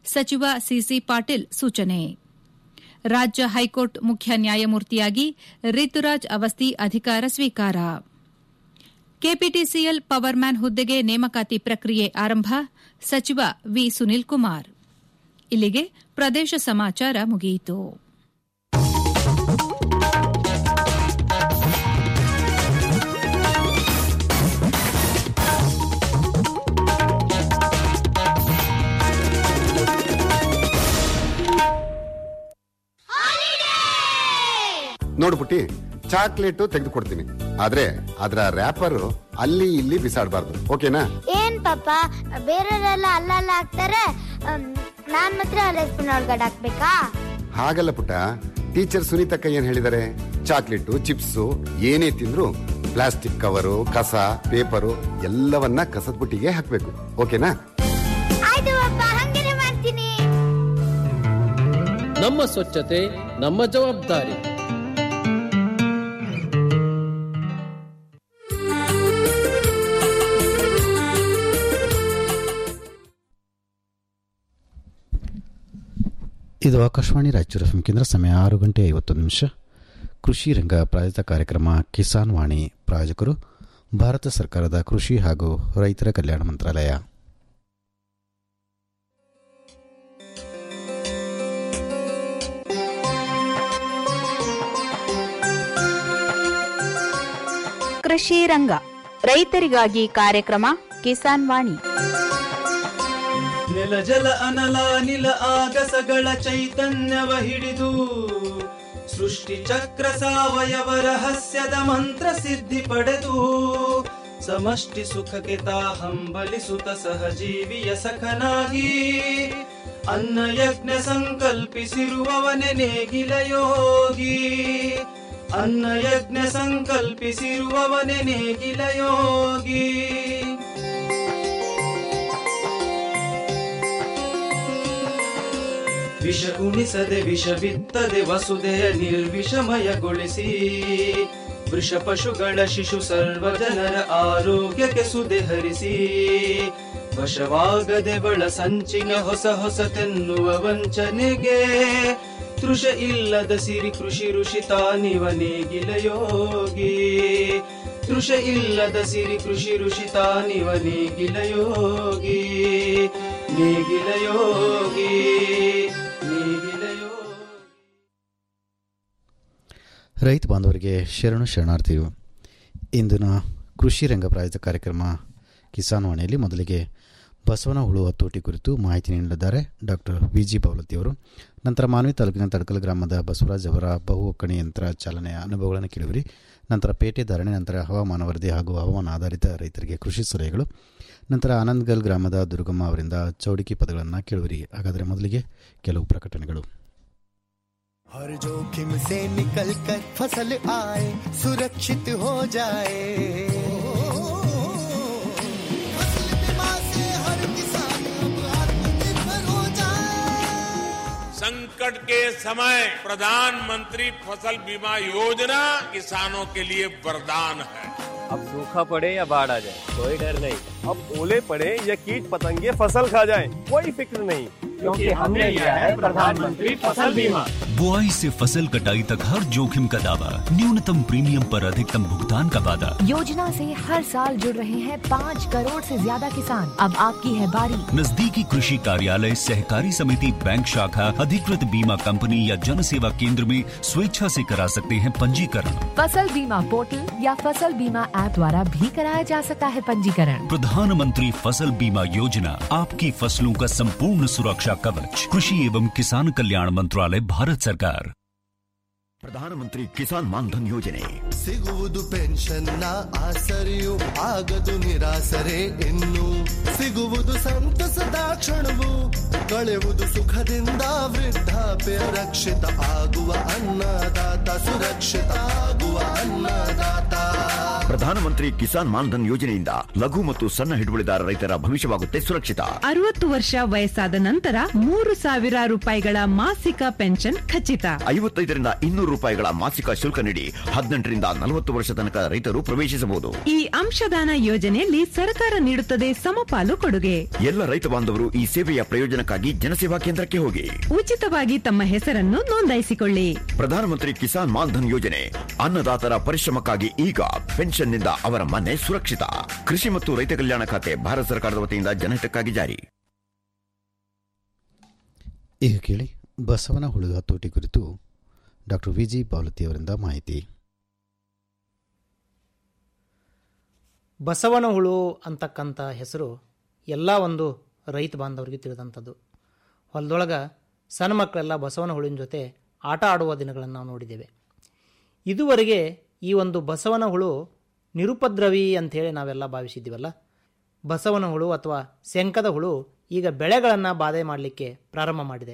ಸಚಿವ ಸಿಸಿ ಪಾಟೀಲ್ ಸೂಚನೆ ರಾಜ್ಯ ಹೈಕೋರ್ಟ್ ಮುಖ್ಯ ನ್ಯಾಯಮೂರ್ತಿಯಾಗಿ ರಿತುರಾಜ್ ಅವಸ್ತಿ ಅಧಿಕಾರ ಸ್ವೀಕಾರ ಕೆಪಿಟಿಸಿಎಲ್ ಪವರ್ಮ್ಯಾನ್ ಹುದ್ದೆಗೆ ನೇಮಕಾತಿ ಪ್ರಕ್ರಿಯೆ ಆರಂಭ ಸಚಿವ ವಿ ಸುನಿಲ್ ಕುಮಾರ್ ಇಲ್ಲಿಗೆ ಪ್ರದೇಶ ಸಮಾಚಾರ ಮುಗಿಯಿತು ನೋಡು ಪುಟ್ಟಿ ಚಾಕ್ಲೇಟ್ ತೆಗೆದುಕೊಡ್ತೀನಿ ಆದ್ರೆ ಅದರ ರ್ಯಾಪರ್ ಅಲ್ಲಿ ಇಲ್ಲಿ ಬಿಸಾಡಬಾರ್ದು ಓಕೆನಾ ಏನ್ ಪಾಪ ಬೇರೆಯವರೆಲ್ಲ ಅಲ್ಲಲ್ಲ ಹಾಕ್ತಾರೆ ಅಮ್, ನಾನ್ ಮಾತ್ರ ಅಲ್ಲೇ ಸ್ಪೂನ್ ಒಳಗಡೆ ಹಾಕ್ಬೇಕಾ ಹಾಗಲ್ಲ ಪುಟ್ಟ ಟೀಚರ್ ಸುನೀತಕ್ಕ ಏನ್ ಹೇಳಿದಾರೆ ಚಾಕ್ಲೇಟು ಚಿಪ್ಸು ಏನೇ ತಿಂದ್ರು ಪ್ಲಾಸ್ಟಿಕ್ ಕವರು ಕಸ ಪೇಪರು ಎಲ್ಲವನ್ನ ಕಸದ ಬುಟ್ಟಿಗೆ ಹಾಕ್ಬೇಕು ಓಕೆನಾ ಆಯ್ತು ಪಾಪ ಹಂಗೇನೆ ಮಾಡ್ತೀನಿ ನಮ್ಮ ಸ್ವಚ್ಛತೆ ನಮ್ಮ ಜವಾಬ್ದಾರಿ ಇದು ಆಕಾಶವಾಣಿ ರಾಯಚೂರು ಎಫ್ ಕೇಂದ್ರ ಸಮಯ ಆರು ಗಂಟೆ ಐವತ್ತೊಂದು ನಿಮಿಷ ಕೃಷಿ ರಂಗ ಪ್ರಾಯೋಜಿತ ಕಾರ್ಯಕ್ರಮ ಕಿಸಾನ್ ವಾಣಿ ಪ್ರಾಯೋಜಕರು ಭಾರತ ಸರ್ಕಾರದ ಕೃಷಿ ಹಾಗೂ ರೈತರ ಕಲ್ಯಾಣ ಮಂತ್ರಾಲಯ ಕೃಷಿ ರಂಗ ರೈತರಿಗಾಗಿ ಕಾರ್ಯಕ್ರಮ ಕಿಸಾನ್ ವಾಣಿ ನೆಲ ಜಲ ಅನಲ ನಿಲ ಆಗಸಗಳ ಚೈತನ್ಯವ ಹಿಡಿದು ಸೃಷ್ಟಿ ಚಕ್ರ ಸಾವಯವ ರಹಸ್ಯದ ಮಂತ್ರ ಸಿದ್ಧಿ ಪಡೆದು ಸಮಷ್ಟಿ ಸುಖಕ್ಕೆ ತಾ ಹಂಬಲಿಸುತ್ತ ಸಹಜೀವಿಯ ಸಖನಾಗಿ ಅನ್ನ ಯಜ್ಞ ಸಂಕಲ್ಪಿಸಿರುವವನೆ ನೇಗಿಲ ಯೋಗಿ ಅನ್ನ ಯಜ್ಞ ಸಂಕಲ್ಪಿಸಿರುವವನೆ ನೇಗಿಲ ಯೋಗಿ ವಿಷ ಉಣಿಸದೆ ವಿಷ ಬಿತ್ತದೆ ವಸುದೆಯ ನಿರ್ವಿಷಮಯಗೊಳಿಸಿ ವೃಷ ಪಶುಗಳ ಶಿಶು ಸರ್ವ ಜನರ ಆರೋಗ್ಯಕ್ಕೆ ಸುದೆ ಹರಿಸಿ ವಶವಾಗದೆ ಬಳ ಸಂಚಿನ ಹೊಸ ಹೊಸತೆನ್ನುವ ವಂಚನೆಗೆ ತೃಷ ಇಲ್ಲದ ಸಿರಿ ಕೃಷಿ ಋಷಿ ತಾನಿವ ನೇಗಿಲ ಯೋಗಿ ತೃಷ ಇಲ್ಲದ ಸಿರಿ ಕೃಷಿ ಋಷಿ ತಾನಿವ ನೇಗಿಲ ಯೋಗಿ ನೇಗಿಲ ಯೋಗಿ ನೇಗಿಲ ಯೋಗಿ ರೈತ ಬಾಂಧವರಿಗೆ ಶರಣು ಶರಣಾರ್ಥಿಗಳು ಇಂದಿನ ಕೃಷಿ ರಂಗ ಪ್ರಾಯೋಜಿತ ಕಾರ್ಯಕ್ರಮ ಕಿಸಾನ್ ವಾಣಿಯಲ್ಲಿ ಮೊದಲಿಗೆ ಬಸವನ ಹುಳು ಹತೋಟಿ ಕುರಿತು ಮಾಹಿತಿ ನೀಡಲಿದ್ದಾರೆ ಡಾಕ್ಟರ್ ವಿ ಜಿ ಬೌಲತಿಯವರು ನಂತರ ಮಾನ್ವಿ ತಾಲೂಕಿನ ತಡಕಲ್ ಗ್ರಾಮದ ಬಸವರಾಜ್ ಅವರ ಬಹು ಒಕ್ಕಣೆ ಯಂತ್ರ ಚಾಲನೆಯ ಅನುಭವಗಳನ್ನು ಕೇಳಿವಿರಿ ನಂತರ ಪೇಟೆ ಧಾರಣೆ ನಂತರ ಹವಾಮಾನ ವರದಿ ಹಾಗೂ ಹವಾಮಾನ ಆಧಾರಿತ ರೈತರಿಗೆ ಕೃಷಿ ಸಲಹೆಗಳು ನಂತರ ಆನಂದ್ಗಲ್ ಗ್ರಾಮದ ದುರ್ಗಮ್ಮ ಅವರಿಂದ ಚೌಡಿಕಿ ಪದಗಳನ್ನು ಕೇಳುವಿರಿ ಹಾಗಾದರೆ ಮೊದಲಿಗೆ ಕೆಲವು ಪ್ರಕಟಣೆಗಳು हर जोखिम से निकल कर फसल आए सुरक्षित हो जाए फसल बीमा से हर किसान अब आत्मनिर्भर हो जाए संकट के समय प्रधानमंत्री फसल बीमा योजना किसानों के लिए वरदान है अब सूखा पड़े या बाढ़ आ जाए कोई डर नहीं अब ओले पड़े या कीट पतंगे फसल खा जाए कोई फिक्र नहीं क्योंकि हमने लिया है प्रधानमंत्री फसल बीमा बुआई से फसल कटाई तक हर जोखिम का दावा न्यूनतम प्रीमियम पर अधिकतम भुगतान का वादा योजना से हर साल जुड़ रहे हैं पाँच करोड़ से ज्यादा किसान अब आपकी है बारी नजदीकी कृषि कार्यालय सहकारी समिति बैंक शाखा अधिकृत बीमा कंपनी या जन सेवा केंद्र में स्वेच्छा से करा सकते हैं पंजीकरण फसल बीमा पोर्टल या फसल बीमा ऐप द्वारा भी कराया जा सकता है पंजीकरण प्रधानमंत्री फसल बीमा योजना आपकी फसलों का संपूर्ण सुरक्षा कवच कृषि एवं किसान कल्याण मंत्रालय भारत सरकार ಪ್ರಧಾನಮಂತ್ರಿ ಕಿಸಾನ್ ಮಾನ್ಧನ್ ಯೋಜನೆ ಸಿಗುವುದು ಪೆನ್ಷನ್ನ ಆಸರೆಯು ಆಗದು ನಿರಾಸರೆ ಇನ್ನು ಸಿಗುವುದು ಸಂತಸದ ಕ್ಷಣವು ಕಳೆವುದು ಸುಖದಿಂದ ವೃದ್ಧಾಪ್ಯ ರಕ್ಷಿತ ಆಗುವ ಅನ್ನದಾತ ಸುರಕ್ಷಿತ ಆಗುವ ಅನ್ನದಾತ ಪ್ರಧಾನಮಂತ್ರಿ ಕಿಸಾನ್ ಮಾನ್ಧನ್ ಯೋಜನೆಯಿಂದ ಲಘು ಮತ್ತು ಸಣ್ಣ ಹಿಡುವಳಿದಾರ ರೈತರ ಭವಿಷ್ಯವಾಗುತ್ತೆ ಸುರಕ್ಷಿತ ಅರವತ್ತು ವರ್ಷ ವಯಸ್ಸಾದ ನಂತರ ಮೂರು ಸಾವಿರ ರೂಪಾಯಿಗಳ ಮಾಸಿಕ ಪೆನ್ಷನ್ ಖಚಿತ ಐವತ್ತೈದರಿಂದ ಇನ್ನೂರು ಇನ್ನೂರು ರೂಪಾಯಿಗಳ ಮಾಸಿಕ ಶುಲ್ಕ ನೀಡಿ ಹದಿನೆಂಟರಿಂದ ನಲವತ್ತು ವರ್ಷ ತನಕ ರೈತರು ಪ್ರವೇಶಿಸಬಹುದು ಈ ಅಂಶದಾನ ಯೋಜನೆಯಲ್ಲಿ ಸರ್ಕಾರ ನೀಡುತ್ತದೆ ಸಮಪಾಲು ಕೊಡುಗೆ ಎಲ್ಲ ರೈತ ಬಾಂಧವರು ಈ ಸೇವೆಯ ಪ್ರಯೋಜನಕ್ಕಾಗಿ ಜನಸೇವಾ ಕೇಂದ್ರಕ್ಕೆ ಹೋಗಿ ಉಚಿತವಾಗಿ ತಮ್ಮ ಹೆಸರನ್ನು ನೋಂದಾಯಿಸಿಕೊಳ್ಳಿ ಪ್ರಧಾನಮಂತ್ರಿ ಕಿಸಾನ್ ಮಾನ್ಧನ್ ಯೋಜನೆ ಅನ್ನದಾತರ ಪರಿಶ್ರಮಕ್ಕಾಗಿ ಈಗ ಪೆನ್ಷನ್ನಿಂದ ಅವರ ಮನೆ ಸುರಕ್ಷಿತ ಕೃಷಿ ಮತ್ತು ರೈತ ಕಲ್ಯಾಣ ಖಾತೆ ಭಾರತ ಸರ್ಕಾರದ ವತಿಯಿಂದ ಜನಹಿತಕ್ಕಾಗಿ ಜಾರಿ ಈಗ ಕೇಳಿ ಬಸವನ ಹುಳು ಹತೋಟಿ ಕುರಿತು ಡಾಕ್ಟರ್ ವಿ ಜಿ ಬಾವಲತಿ ಅವರಿಂದ ಮಾಹಿತಿ ಬಸವನ ಹುಳು ಅಂತಕ್ಕಂಥ ಹೆಸರು ಎಲ್ಲ ಒಂದು ರೈತ ಬಾಂಧವರಿಗೆ ತಿಳಿದಂಥದ್ದು ಹೊಲದೊಳಗೆ ಸಣ್ಣ ಮಕ್ಕಳೆಲ್ಲ ಬಸವನ ಹುಳಿನ ಜೊತೆ ಆಟ ಆಡುವ ದಿನಗಳನ್ನು ನಾವು ನೋಡಿದ್ದೇವೆ ಇದುವರೆಗೆ ಈ ಒಂದು ಬಸವನ ಹುಳು ನಿರುಪದ್ರವಿ ಅಂಥೇಳಿ ನಾವೆಲ್ಲ ಭಾವಿಸಿದ್ದೀವಲ್ಲ ಬಸವನ ಹುಳು ಅಥವಾ ಶಂಕದ ಹುಳು ಈಗ ಬೆಳೆಗಳನ್ನು ಬಾಧೆ ಮಾಡಲಿಕ್ಕೆ ಪ್ರಾರಂಭ ಮಾಡಿದೆ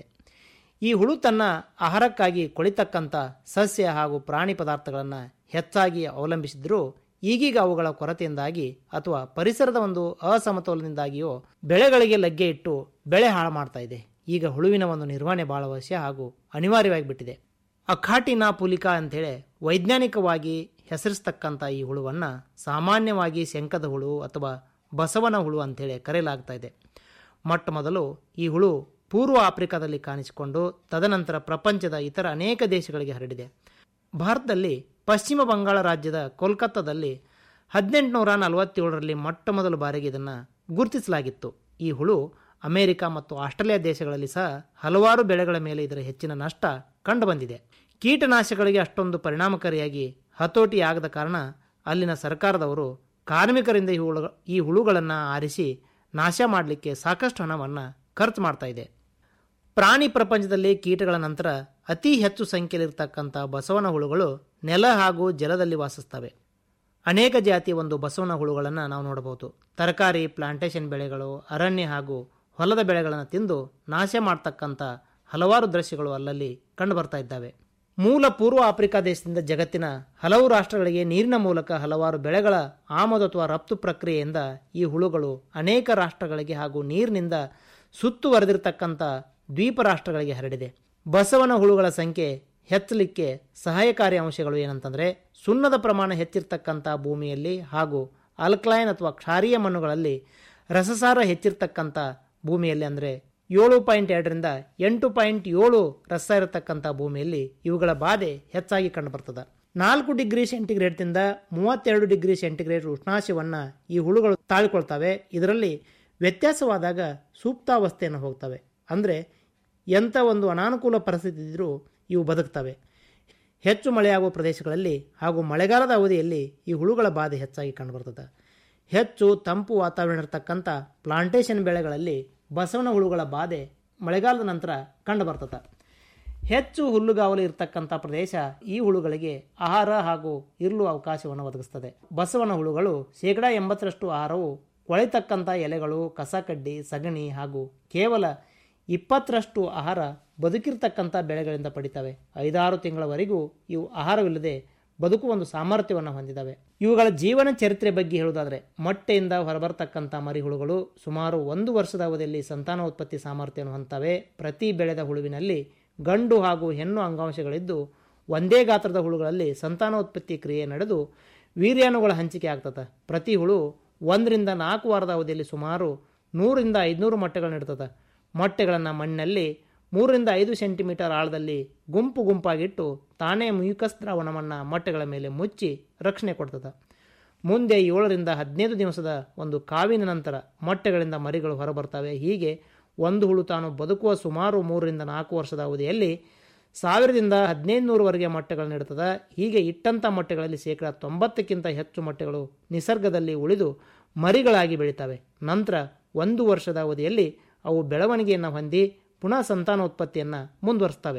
ಈ ಹುಳು ತನ್ನ ಆಹಾರಕ್ಕಾಗಿ ಕೊಳಿತಕ್ಕಂಥ ಸಸ್ಯ ಹಾಗೂ ಪ್ರಾಣಿ ಪದಾರ್ಥಗಳನ್ನು ಹೆಚ್ಚಾಗಿ ಅವಲಂಬಿಸಿದ್ರೂ ಈಗೀಗ ಅವುಗಳ ಕೊರತೆಯಿಂದಾಗಿ ಅಥವಾ ಪರಿಸರದ ಒಂದು ಅಸಮತೋಲನದಿಂದಾಗಿಯೋ ಬೆಳೆಗಳಿಗೆ ಲಗ್ಗೆ ಇಟ್ಟು ಬೆಳೆ ಹಾಳು ಮಾಡ್ತಾ ಇದೆ ಈಗ ಹುಳುವಿನ ಒಂದು ನಿರ್ವಹಣೆ ಬಹಳ ಅವಶ್ಯ ಹಾಗೂ ಅನಿವಾರ್ಯವಾಗಿ ಬಿಟ್ಟಿದೆ ಅಖಾಟಿನಾ ಪುಲಿಕಾ ಅಂಥೇಳಿ ವೈಜ್ಞಾನಿಕವಾಗಿ ಹೆಸರಿಸ್ತಕ್ಕಂಥ ಈ ಹುಳುವನ್ನು ಸಾಮಾನ್ಯವಾಗಿ ಶಂಕದ ಹುಳು ಅಥವಾ ಬಸವನ ಹುಳು ಅಂಥೇಳಿ ಕರೆಯಲಾಗ್ತಾ ಇದೆ ಮೊಟ್ಟ ಮೊದಲು ಈ ಹುಳು ಪೂರ್ವ ಆಫ್ರಿಕಾದಲ್ಲಿ ಕಾಣಿಸಿಕೊಂಡು ತದನಂತರ ಪ್ರಪಂಚದ ಇತರ ಅನೇಕ ದೇಶಗಳಿಗೆ ಹರಡಿದೆ ಭಾರತದಲ್ಲಿ ಪಶ್ಚಿಮ ಬಂಗಾಳ ರಾಜ್ಯದ ಕೋಲ್ಕತ್ತಾದಲ್ಲಿ ಹದಿನೆಂಟುನೂರ ನಲವತ್ತೇಳರಲ್ಲಿ ಮೊಟ್ಟ ಮೊದಲ ಬಾರಿಗೆ ಇದನ್ನು ಗುರುತಿಸಲಾಗಿತ್ತು ಈ ಹುಳು ಅಮೆರಿಕ ಮತ್ತು ಆಸ್ಟ್ರೇಲಿಯಾ ದೇಶಗಳಲ್ಲಿ ಸಹ ಹಲವಾರು ಬೆಳೆಗಳ ಮೇಲೆ ಇದರ ಹೆಚ್ಚಿನ ನಷ್ಟ ಕಂಡುಬಂದಿದೆ ಕೀಟನಾಶಕಗಳಿಗೆ ಅಷ್ಟೊಂದು ಪರಿಣಾಮಕಾರಿಯಾಗಿ ಹತೋಟಿಯಾಗದ ಕಾರಣ ಅಲ್ಲಿನ ಸರ್ಕಾರದವರು ಕಾರ್ಮಿಕರಿಂದ ಈ ಹುಳು ಈ ಹುಳುಗಳನ್ನು ಆರಿಸಿ ನಾಶ ಮಾಡಲಿಕ್ಕೆ ಸಾಕಷ್ಟು ಹಣವನ್ನು ಖರ್ಚು ಮಾಡ್ತಾ ಇದೆ ಪ್ರಾಣಿ ಪ್ರಪಂಚದಲ್ಲಿ ಕೀಟಗಳ ನಂತರ ಅತಿ ಹೆಚ್ಚು ಸಂಖ್ಯೆಯಲ್ಲಿರ್ತಕ್ಕಂಥ ಬಸವನ ಹುಳುಗಳು ನೆಲ ಹಾಗೂ ಜಲದಲ್ಲಿ ವಾಸಿಸ್ತವೆ ಅನೇಕ ಜಾತಿಯ ಒಂದು ಬಸವನ ಹುಳುಗಳನ್ನು ನಾವು ನೋಡಬಹುದು ತರಕಾರಿ ಪ್ಲಾಂಟೇಶನ್ ಬೆಳೆಗಳು ಅರಣ್ಯ ಹಾಗೂ ಹೊಲದ ಬೆಳೆಗಳನ್ನು ತಿಂದು ನಾಶ ಮಾಡ್ತಕ್ಕಂಥ ಹಲವಾರು ದೃಶ್ಯಗಳು ಅಲ್ಲಲ್ಲಿ ಕಂಡುಬರ್ತಾ ಇದ್ದಾವೆ ಮೂಲ ಪೂರ್ವ ಆಫ್ರಿಕಾ ದೇಶದಿಂದ ಜಗತ್ತಿನ ಹಲವು ರಾಷ್ಟ್ರಗಳಿಗೆ ನೀರಿನ ಮೂಲಕ ಹಲವಾರು ಬೆಳೆಗಳ ಆಮದು ಅಥವಾ ರಫ್ತು ಪ್ರಕ್ರಿಯೆಯಿಂದ ಈ ಹುಳುಗಳು ಅನೇಕ ರಾಷ್ಟ್ರಗಳಿಗೆ ಹಾಗೂ ನೀರಿನಿಂದ ಸುತ್ತುವರೆದಿರತಕ್ಕಂಥ ದ್ವೀಪ ರಾಷ್ಟ್ರಗಳಿಗೆ ಹರಡಿದೆ ಬಸವನ ಹುಳುಗಳ ಸಂಖ್ಯೆ ಹೆಚ್ಚಲಿಕ್ಕೆ ಸಹಾಯಕಾರಿ ಅಂಶಗಳು ಏನಂತಂದರೆ ಸುಣ್ಣದ ಪ್ರಮಾಣ ಹೆಚ್ಚಿರ್ತಕ್ಕಂಥ ಭೂಮಿಯಲ್ಲಿ ಹಾಗೂ ಅಲ್ಕ್ಲೈನ್ ಅಥವಾ ಕ್ಷಾರೀಯ ಮಣ್ಣುಗಳಲ್ಲಿ ರಸಸಾರ ಹೆಚ್ಚಿರ್ತಕ್ಕಂಥ ಭೂಮಿಯಲ್ಲಿ ಅಂದರೆ ಏಳು ಪಾಯಿಂಟ್ ಎರಡರಿಂದ ಎಂಟು ಪಾಯಿಂಟ್ ಏಳು ರಸ ಇರತಕ್ಕಂಥ ಭೂಮಿಯಲ್ಲಿ ಇವುಗಳ ಬಾಧೆ ಹೆಚ್ಚಾಗಿ ಕಂಡುಬರ್ತದೆ ನಾಲ್ಕು ಡಿಗ್ರಿ ಸೆಂಟಿಗ್ರೇಡ್ದಿಂದ ಮೂವತ್ತೆರಡು ಡಿಗ್ರಿ ಸೆಂಟಿಗ್ರೇಡ್ ಉಷ್ಣಾಂಶವನ್ನು ಈ ಹುಳುಗಳು ತಾಳ್ಕೊಳ್ತವೆ ಇದರಲ್ಲಿ ವ್ಯತ್ಯಾಸವಾದಾಗ ಸೂಕ್ತಾವಸ್ಥೆಯನ್ನು ಹೋಗ್ತವೆ ಅಂದರೆ ಎಂಥ ಒಂದು ಅನಾನುಕೂಲ ಪರಿಸ್ಥಿತಿ ಇದ್ದರೂ ಇವು ಬದುಕ್ತವೆ ಹೆಚ್ಚು ಮಳೆಯಾಗುವ ಪ್ರದೇಶಗಳಲ್ಲಿ ಹಾಗೂ ಮಳೆಗಾಲದ ಅವಧಿಯಲ್ಲಿ ಈ ಹುಳುಗಳ ಬಾಧೆ ಹೆಚ್ಚಾಗಿ ಕಂಡುಬರ್ತದೆ ಹೆಚ್ಚು ತಂಪು ವಾತಾವರಣ ಇರತಕ್ಕಂಥ ಪ್ಲಾಂಟೇಶನ್ ಬೆಳೆಗಳಲ್ಲಿ ಬಸವನ ಹುಳುಗಳ ಬಾಧೆ ಮಳೆಗಾಲದ ನಂತರ ಕಂಡುಬರ್ತದೆ ಹೆಚ್ಚು ಹುಲ್ಲುಗಾವಲು ಇರತಕ್ಕಂಥ ಪ್ರದೇಶ ಈ ಹುಳುಗಳಿಗೆ ಆಹಾರ ಹಾಗೂ ಇರಲು ಅವಕಾಶವನ್ನು ಒದಗಿಸ್ತದೆ ಬಸವನ ಹುಳುಗಳು ಶೇಕಡಾ ಎಂಬತ್ತರಷ್ಟು ಆಹಾರವು ಕೊಳೆತಕ್ಕಂಥ ಎಲೆಗಳು ಕಸಕಡ್ಡಿ ಸಗಣಿ ಹಾಗೂ ಕೇವಲ ಇಪ್ಪತ್ತರಷ್ಟು ಆಹಾರ ಬದುಕಿರ್ತಕ್ಕಂಥ ಬೆಳೆಗಳಿಂದ ಪಡಿತವೆ ಐದಾರು ತಿಂಗಳವರೆಗೂ ಇವು ಆಹಾರವಿಲ್ಲದೆ ಬದುಕುವ ಒಂದು ಸಾಮರ್ಥ್ಯವನ್ನು ಹೊಂದಿದ್ದಾವೆ ಇವುಗಳ ಜೀವನ ಚರಿತ್ರೆ ಬಗ್ಗೆ ಹೇಳುವುದಾದರೆ ಮೊಟ್ಟೆಯಿಂದ ಹೊರಬರ್ತಕ್ಕಂಥ ಮರಿಹುಳುಗಳು ಸುಮಾರು ಒಂದು ವರ್ಷದ ಅವಧಿಯಲ್ಲಿ ಸಂತಾನೋತ್ಪತ್ತಿ ಸಾಮರ್ಥ್ಯವನ್ನು ಹೊಂದ್ತವೆ ಪ್ರತಿ ಬೆಳೆದ ಹುಳುವಿನಲ್ಲಿ ಗಂಡು ಹಾಗೂ ಹೆಣ್ಣು ಅಂಗಾಂಶಗಳಿದ್ದು ಒಂದೇ ಗಾತ್ರದ ಹುಳುಗಳಲ್ಲಿ ಸಂತಾನೋತ್ಪತ್ತಿ ಕ್ರಿಯೆ ನಡೆದು ವೀರ್ಯಾಣುಗಳ ಹಂಚಿಕೆ ಆಗ್ತದೆ ಪ್ರತಿ ಹುಳು ಒಂದರಿಂದ ನಾಲ್ಕು ವಾರದ ಅವಧಿಯಲ್ಲಿ ಸುಮಾರು ನೂರಿಂದ ಐದುನೂರು ಮೊಟ್ಟೆಗಳು ನೀಡ್ತದೆ ಮೊಟ್ಟೆಗಳನ್ನು ಮಣ್ಣಲ್ಲಿ ಮೂರರಿಂದ ಐದು ಸೆಂಟಿಮೀಟರ್ ಆಳದಲ್ಲಿ ಗುಂಪು ಗುಂಪಾಗಿಟ್ಟು ತಾನೇ ಮ್ಯೂಕಸ್ ದ್ರಾವಣವನ್ನು ಮೊಟ್ಟೆಗಳ ಮೇಲೆ ಮುಚ್ಚಿ ರಕ್ಷಣೆ ಕೊಡ್ತದೆ ಮುಂದೆ ಏಳರಿಂದ ಹದಿನೈದು ದಿವಸದ ಒಂದು ಕಾವಿನ ನಂತರ ಮೊಟ್ಟೆಗಳಿಂದ ಮರಿಗಳು ಹೊರಬರ್ತವೆ ಹೀಗೆ ಒಂದು ಹುಳು ತಾನು ಬದುಕುವ ಸುಮಾರು ಮೂರರಿಂದ ನಾಲ್ಕು ವರ್ಷದ ಅವಧಿಯಲ್ಲಿ ಸಾವಿರದಿಂದ ಹದಿನೈದು ನೂರುವರೆಗೆ ಮೊಟ್ಟೆಗಳು ನೀಡುತ್ತದೆ ಹೀಗೆ ಇಟ್ಟಂಥ ಮೊಟ್ಟೆಗಳಲ್ಲಿ ಶೇಕಡ ತೊಂಬತ್ತಕ್ಕಿಂತ ಹೆಚ್ಚು ಮೊಟ್ಟೆಗಳು ನಿಸರ್ಗದಲ್ಲಿ ಉಳಿದು ಮರಿಗಳಾಗಿ ಬೆಳೀತವೆ ನಂತರ ಒಂದು ವರ್ಷದ ಅವಧಿಯಲ್ಲಿ ಅವು ಬೆಳವಣಿಗೆಯನ್ನು ಹೊಂದಿ ಪುನಃ ಸಂತಾನೋತ್ಪತ್ತಿಯನ್ನು ಮುಂದುವರಿಸ್ತವೆ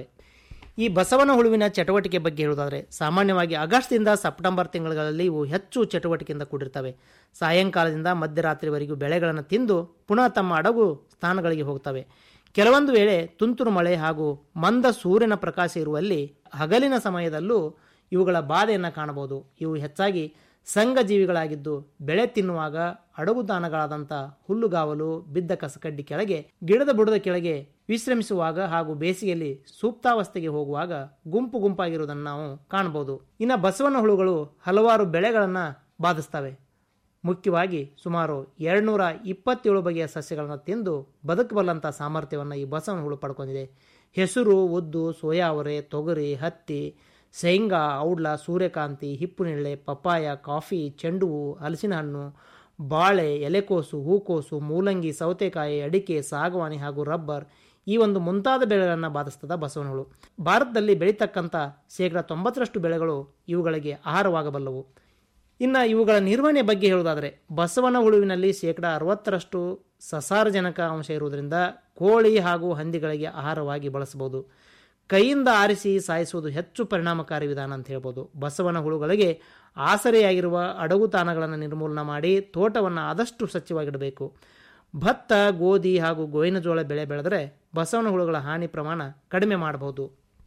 ಈ ಬಸವನ ಹುಳುವಿನ ಚಟುವಟಿಕೆ ಬಗ್ಗೆ ಹೇಳುವುದಾದರೆ ಸಾಮಾನ್ಯವಾಗಿ ಆಗಸ್ಟ್ದಿಂದ ಸೆಪ್ಟೆಂಬರ್ ತಿಂಗಳಲ್ಲಿ ಇವು ಹೆಚ್ಚು ಚಟುವಟಿಕೆಯಿಂದ ಕೂಡಿರ್ತವೆ ಸಾಯಂಕಾಲದಿಂದ ಮಧ್ಯರಾತ್ರಿವರೆಗೂ ಬೆಳೆಗಳನ್ನು ತಿಂದು ಪುನಃ ತಮ್ಮ ಅಡಗು ಸ್ಥಾನಗಳಿಗೆ ಹೋಗ್ತವೆ ಕೆಲವೊಂದು ವೇಳೆ ತುಂತುರು ಮಳೆ ಹಾಗೂ ಮಂದ ಸೂರ್ಯನ ಪ್ರಕಾಶ ಇರುವಲ್ಲಿ ಹಗಲಿನ ಸಮಯದಲ್ಲೂ ಇವುಗಳ ಬಾಧೆಯನ್ನು ಕಾಣಬಹುದು ಇವು ಹೆಚ್ಚಾಗಿ ಸಂಘಜೀವಿಗಳಾಗಿದ್ದು ಬೆಳೆ ತಿನ್ನುವಾಗ ಅಡಗುದಾನಗಳಾದಂಥ ಹುಲ್ಲುಗಾವಲು ಬಿದ್ದ ಕಸಕಡ್ಡಿ ಕೆಳಗೆ ಗಿಡದ ಬುಡದ ಕೆಳಗೆ ವಿಶ್ರಮಿಸುವಾಗ ಹಾಗೂ ಬೇಸಿಗೆಯಲ್ಲಿ ಸೂಕ್ತಾವಸ್ಥೆಗೆ ಹೋಗುವಾಗ ಗುಂಪು ಗುಂಪಾಗಿರುವುದನ್ನು ನಾವು ಕಾಣಬಹುದು ಇನ್ನು ಬಸವನ ಹುಳುಗಳು ಹಲವಾರು ಬೆಳೆಗಳನ್ನು ಬಾಧಿಸ್ತವೆ ಮುಖ್ಯವಾಗಿ ಸುಮಾರು ಎರಡುನೂರ ಇಪ್ಪತ್ತೇಳು ಬಗೆಯ ಸಸ್ಯಗಳನ್ನು ತಿಂದು ಬದುಕಬಲ್ಲಂಥ ಸಾಮರ್ಥ್ಯವನ್ನು ಈ ಬಸವನ ಹುಳು ಪಡ್ಕೊಂಡಿದೆ ಹೆಸರು ಉದ್ದು ಸೋಯಾವರೆ ತೊಗರಿ ಹತ್ತಿ ಶೇಂಗಾ ಔಡ್ಲ ಸೂರ್ಯಕಾಂತಿ ಹಿಪ್ಪುನೆಳ್ಳೆ ಪಪ್ಪಾಯ ಕಾಫಿ ಚೆಂಡು ಹೂವು ಹಲಸಿನ ಹಣ್ಣು ಬಾಳೆ ಎಲೆಕೋಸು ಹೂಕೋಸು ಮೂಲಂಗಿ ಸೌತೆಕಾಯಿ ಅಡಿಕೆ ಸಾಗವಾನಿ ಹಾಗೂ ರಬ್ಬರ್ ಈ ಒಂದು ಮುಂತಾದ ಬೆಳೆಗಳನ್ನು ಬಾಧಿಸ್ತದ ಬಸವನ ಹುಳು ಭಾರತದಲ್ಲಿ ಬೆಳೀತಕ್ಕಂಥ ಶೇಕಡ ತೊಂಬತ್ತರಷ್ಟು ಬೆಳೆಗಳು ಇವುಗಳಿಗೆ ಆಹಾರವಾಗಬಲ್ಲವು ಇನ್ನು ಇವುಗಳ ನಿರ್ವಹಣೆ ಬಗ್ಗೆ ಹೇಳುವುದಾದರೆ ಬಸವನ ಹುಳುವಿನಲ್ಲಿ ಶೇಕಡ ಅರವತ್ತರಷ್ಟು ಸಸಾರಜನಕ ಅಂಶ ಇರುವುದರಿಂದ ಕೋಳಿ ಹಾಗೂ ಹಂದಿಗಳಿಗೆ ಆಹಾರವಾಗಿ ಬಳಸಬಹುದು ಕೈಯಿಂದ ಆರಿಸಿ ಸಾಯಿಸುವುದು ಹೆಚ್ಚು ಪರಿಣಾಮಕಾರಿ ವಿಧಾನ ಅಂತ ಹೇಳ್ಬೋದು ಬಸವನ ಹುಳುಗಳಿಗೆ ಆಸರೆಯಾಗಿರುವ ಅಡಗುತಾಣಗಳನ್ನು ನಿರ್ಮೂಲನೆ ಮಾಡಿ ತೋಟವನ್ನು ಆದಷ್ಟು ಸ್ವಚ್ಛವಾಗಿಡಬೇಕು ಭತ್ತ ಗೋಧಿ ಹಾಗೂ ಗೋವಿನ ಜೋಳ ಬೆಳೆ ಬೆಳೆದರೆ ಬಸವನ ಹುಳುಗಳ ಹಾನಿ ಪ್ರಮಾಣ ಕಡಿಮೆ ಮಾಡಬಹುದು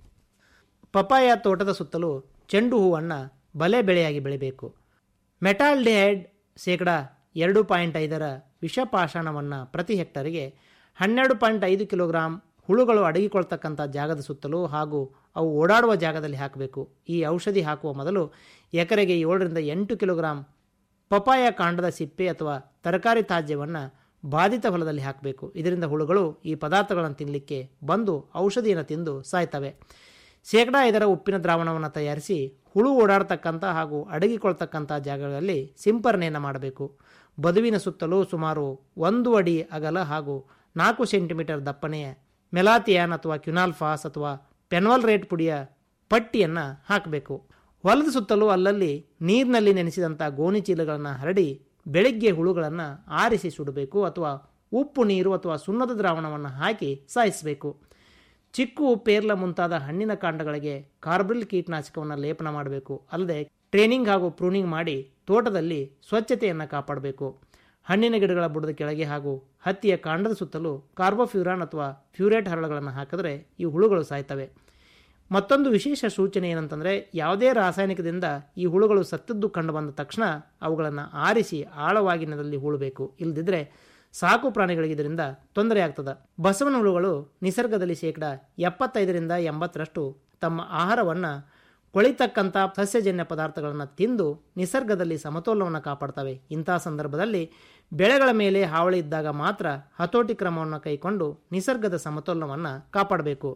ಪಪಾಯ ತೋಟದ ಸುತ್ತಲೂ ಚೆಂಡು ಹೂವನ್ನು ಬಲೆ ಬೆಳೆಯಾಗಿ ಬೆಳಿಬೇಕು ಮೆಟಾಲ್ಡಿಹೈಡ್ ಶೇಕಡ ಎರಡು ಪಾಯಿಂಟ್ ಐದರ ವಿಷಪಾಷಾಣವನ್ನು ಪ್ರತಿ ಹೆಕ್ಟರಿಗೆ ಹನ್ನೆರಡು ಪಾಯಿಂಟ್ ಐದು ಕಿಲೋಗ್ರಾಂ ಹುಳುಗಳು ಅಡಗಿಕೊಳ್ತಕ್ಕಂಥ ಜಾಗದ ಸುತ್ತಲೂ ಹಾಗೂ ಅವು ಓಡಾಡುವ ಜಾಗದಲ್ಲಿ ಹಾಕಬೇಕು ಈ ಔಷಧಿ ಹಾಕುವ ಮೊದಲು ಎಕರೆಗೆ ಏಳರಿಂದ ಎಂಟು ಕಿಲೋಗ್ರಾಂ ಪಪಾಯ ಕಾಂಡದ ಸಿಪ್ಪೆ ಅಥವಾ ತರಕಾರಿ ತ್ಯಾಜ್ಯವನ್ನು ಬಾಧಿತ ಹೊಲದಲ್ಲಿ ಹಾಕಬೇಕು ಇದರಿಂದ ಹುಳುಗಳು ಈ ಪದಾರ್ಥಗಳನ್ನು ತಿನ್ನಲಿಕ್ಕೆ ಬಂದು ಔಷಧಿಯನ್ನು ತಿಂದು ಸಾಯ್ತವೆ ಶೇಕಡ ಐದರ ಉಪ್ಪಿನ ದ್ರಾವಣವನ್ನು ತಯಾರಿಸಿ ಹುಳು ಓಡಾಡ್ತಕ್ಕಂಥ ಹಾಗೂ ಅಡಗಿಕೊಳ್ತಕ್ಕಂಥ ಜಾಗಗಳಲ್ಲಿ ಸಿಂಪರಣೆಯನ್ನು ಮಾಡಬೇಕು ಬದುವಿನ ಸುತ್ತಲೂ ಸುಮಾರು ಒಂದು ಅಡಿ ಅಗಲ ಹಾಗೂ ನಾಲ್ಕು ಸೆಂಟಿಮೀಟರ್ ದಪ್ಪನೆಯ ಮೆಲಾತಿಯಾನ್ ಅಥವಾ ಕ್ಯುನಾಲ್ಫಾಸ್ ಅಥವಾ ಪೆನ್ವಲ್ ರೇಟ್ ಪುಡಿಯ ಪಟ್ಟಿಯನ್ನು ಹಾಕಬೇಕು ಹೊಲದ ಸುತ್ತಲೂ ಅಲ್ಲಲ್ಲಿ ನೀರಿನಲ್ಲಿ ನೆನೆಸಿದಂಥ ಗೋಣಿ ಚೀಲಗಳನ್ನು ಹರಡಿ ಬೆಳಗ್ಗೆ ಹುಳುಗಳನ್ನು ಆರಿಸಿ ಸುಡಬೇಕು ಅಥವಾ ಉಪ್ಪು ನೀರು ಅಥವಾ ಸುಣ್ಣದ ದ್ರಾವಣವನ್ನು ಹಾಕಿ ಸಾಯಿಸಬೇಕು ಚಿಕ್ಕು ಪೇರ್ಲ ಮುಂತಾದ ಹಣ್ಣಿನ ಕಾಂಡಗಳಿಗೆ ಕಾರ್ಬ್ರಿಲ್ ಕೀಟನಾಶಕವನ್ನು ಲೇಪನ ಮಾಡಬೇಕು ಅಲ್ಲದೆ ಟ್ರೈನಿಂಗ್ ಹಾಗೂ ಪ್ರೂನಿಂಗ್ ಮಾಡಿ ತೋಟದಲ್ಲಿ ಸ್ವಚ್ಛತೆಯನ್ನು ಕಾಪಾಡಬೇಕು ಹಣ್ಣಿನ ಗಿಡಗಳ ಬುಡದ ಕೆಳಗೆ ಹಾಗೂ ಹತ್ತಿಯ ಕಾಂಡದ ಸುತ್ತಲೂ ಕಾರ್ಬೋಫ್ಯೂರಾನ್ ಅಥವಾ ಫ್ಯೂರೇಟ್ ಹರಳುಗಳನ್ನು ಹಾಕಿದ್ರೆ ಈ ಹುಳುಗಳು ಸಾಯ್ತವೆ ಮತ್ತೊಂದು ವಿಶೇಷ ಸೂಚನೆ ಏನಂತಂದರೆ ಯಾವುದೇ ರಾಸಾಯನಿಕದಿಂದ ಈ ಹುಳುಗಳು ಸತ್ತದ್ದು ಕಂಡು ಬಂದ ತಕ್ಷಣ ಅವುಗಳನ್ನು ಆರಿಸಿ ಆಳವಾಗಿ ನೆಲದಲ್ಲಿ ಹೂಳಬೇಕು ಇಲ್ಲದಿದ್ದರೆ ಸಾಕು ಪ್ರಾಣಿಗಳಿಗೆ ಇದರಿಂದ ತೊಂದರೆ ಆಗ್ತದೆ ಬಸವನ ಹುಳುಗಳು ನಿಸರ್ಗದಲ್ಲಿ ಶೇಕಡ ಎಪ್ಪತ್ತೈದರಿಂದ ಎಂಬತ್ತರಷ್ಟು ತಮ್ಮ ಆಹಾರವನ್ನು ಕೊಳಿತಕ್ಕಂಥ ಸಸ್ಯಜನ್ಯ ಪದಾರ್ಥಗಳನ್ನು ತಿಂದು ನಿಸರ್ಗದಲ್ಲಿ ಸಮತೋಲನವನ್ನು ಕಾಪಾಡ್ತವೆ ಇಂಥ ಸಂದರ್ಭದಲ್ಲಿ ಬೆಳೆಗಳ ಮೇಲೆ ಹಾವಳಿ ಇದ್ದಾಗ ಮಾತ್ರ ಹತೋಟಿ ಕ್ರಮವನ್ನು ಕೈಕೊಂಡು ನಿಸರ್ಗದ ಸಮತೋಲನವನ್ನು ಕಾಪಾಡಬೇಕು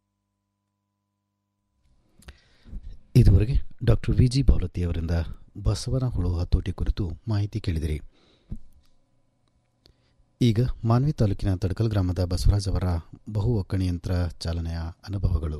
ಇದುವರೆಗೆ ಡಾಕ್ಟರ್ ವಿ ಜಿ ಬಾವಲತಿ ಅವರಿಂದ ಬಸವನ ಹುಳು ಹತೋಟಿ ಕುರಿತು ಮಾಹಿತಿ ಕೇಳಿದಿರಿ ಈಗ ಮಾನ್ವಿ ತಾಲೂಕಿನ ತಡಕಲ್ ಗ್ರಾಮದ ಬಸವರಾಜ್ ಅವರ ಬಹು ಒಕ್ಕಣಿ ಯಂತ್ರ ಚಾಲನೆಯ ಅನುಭವಗಳು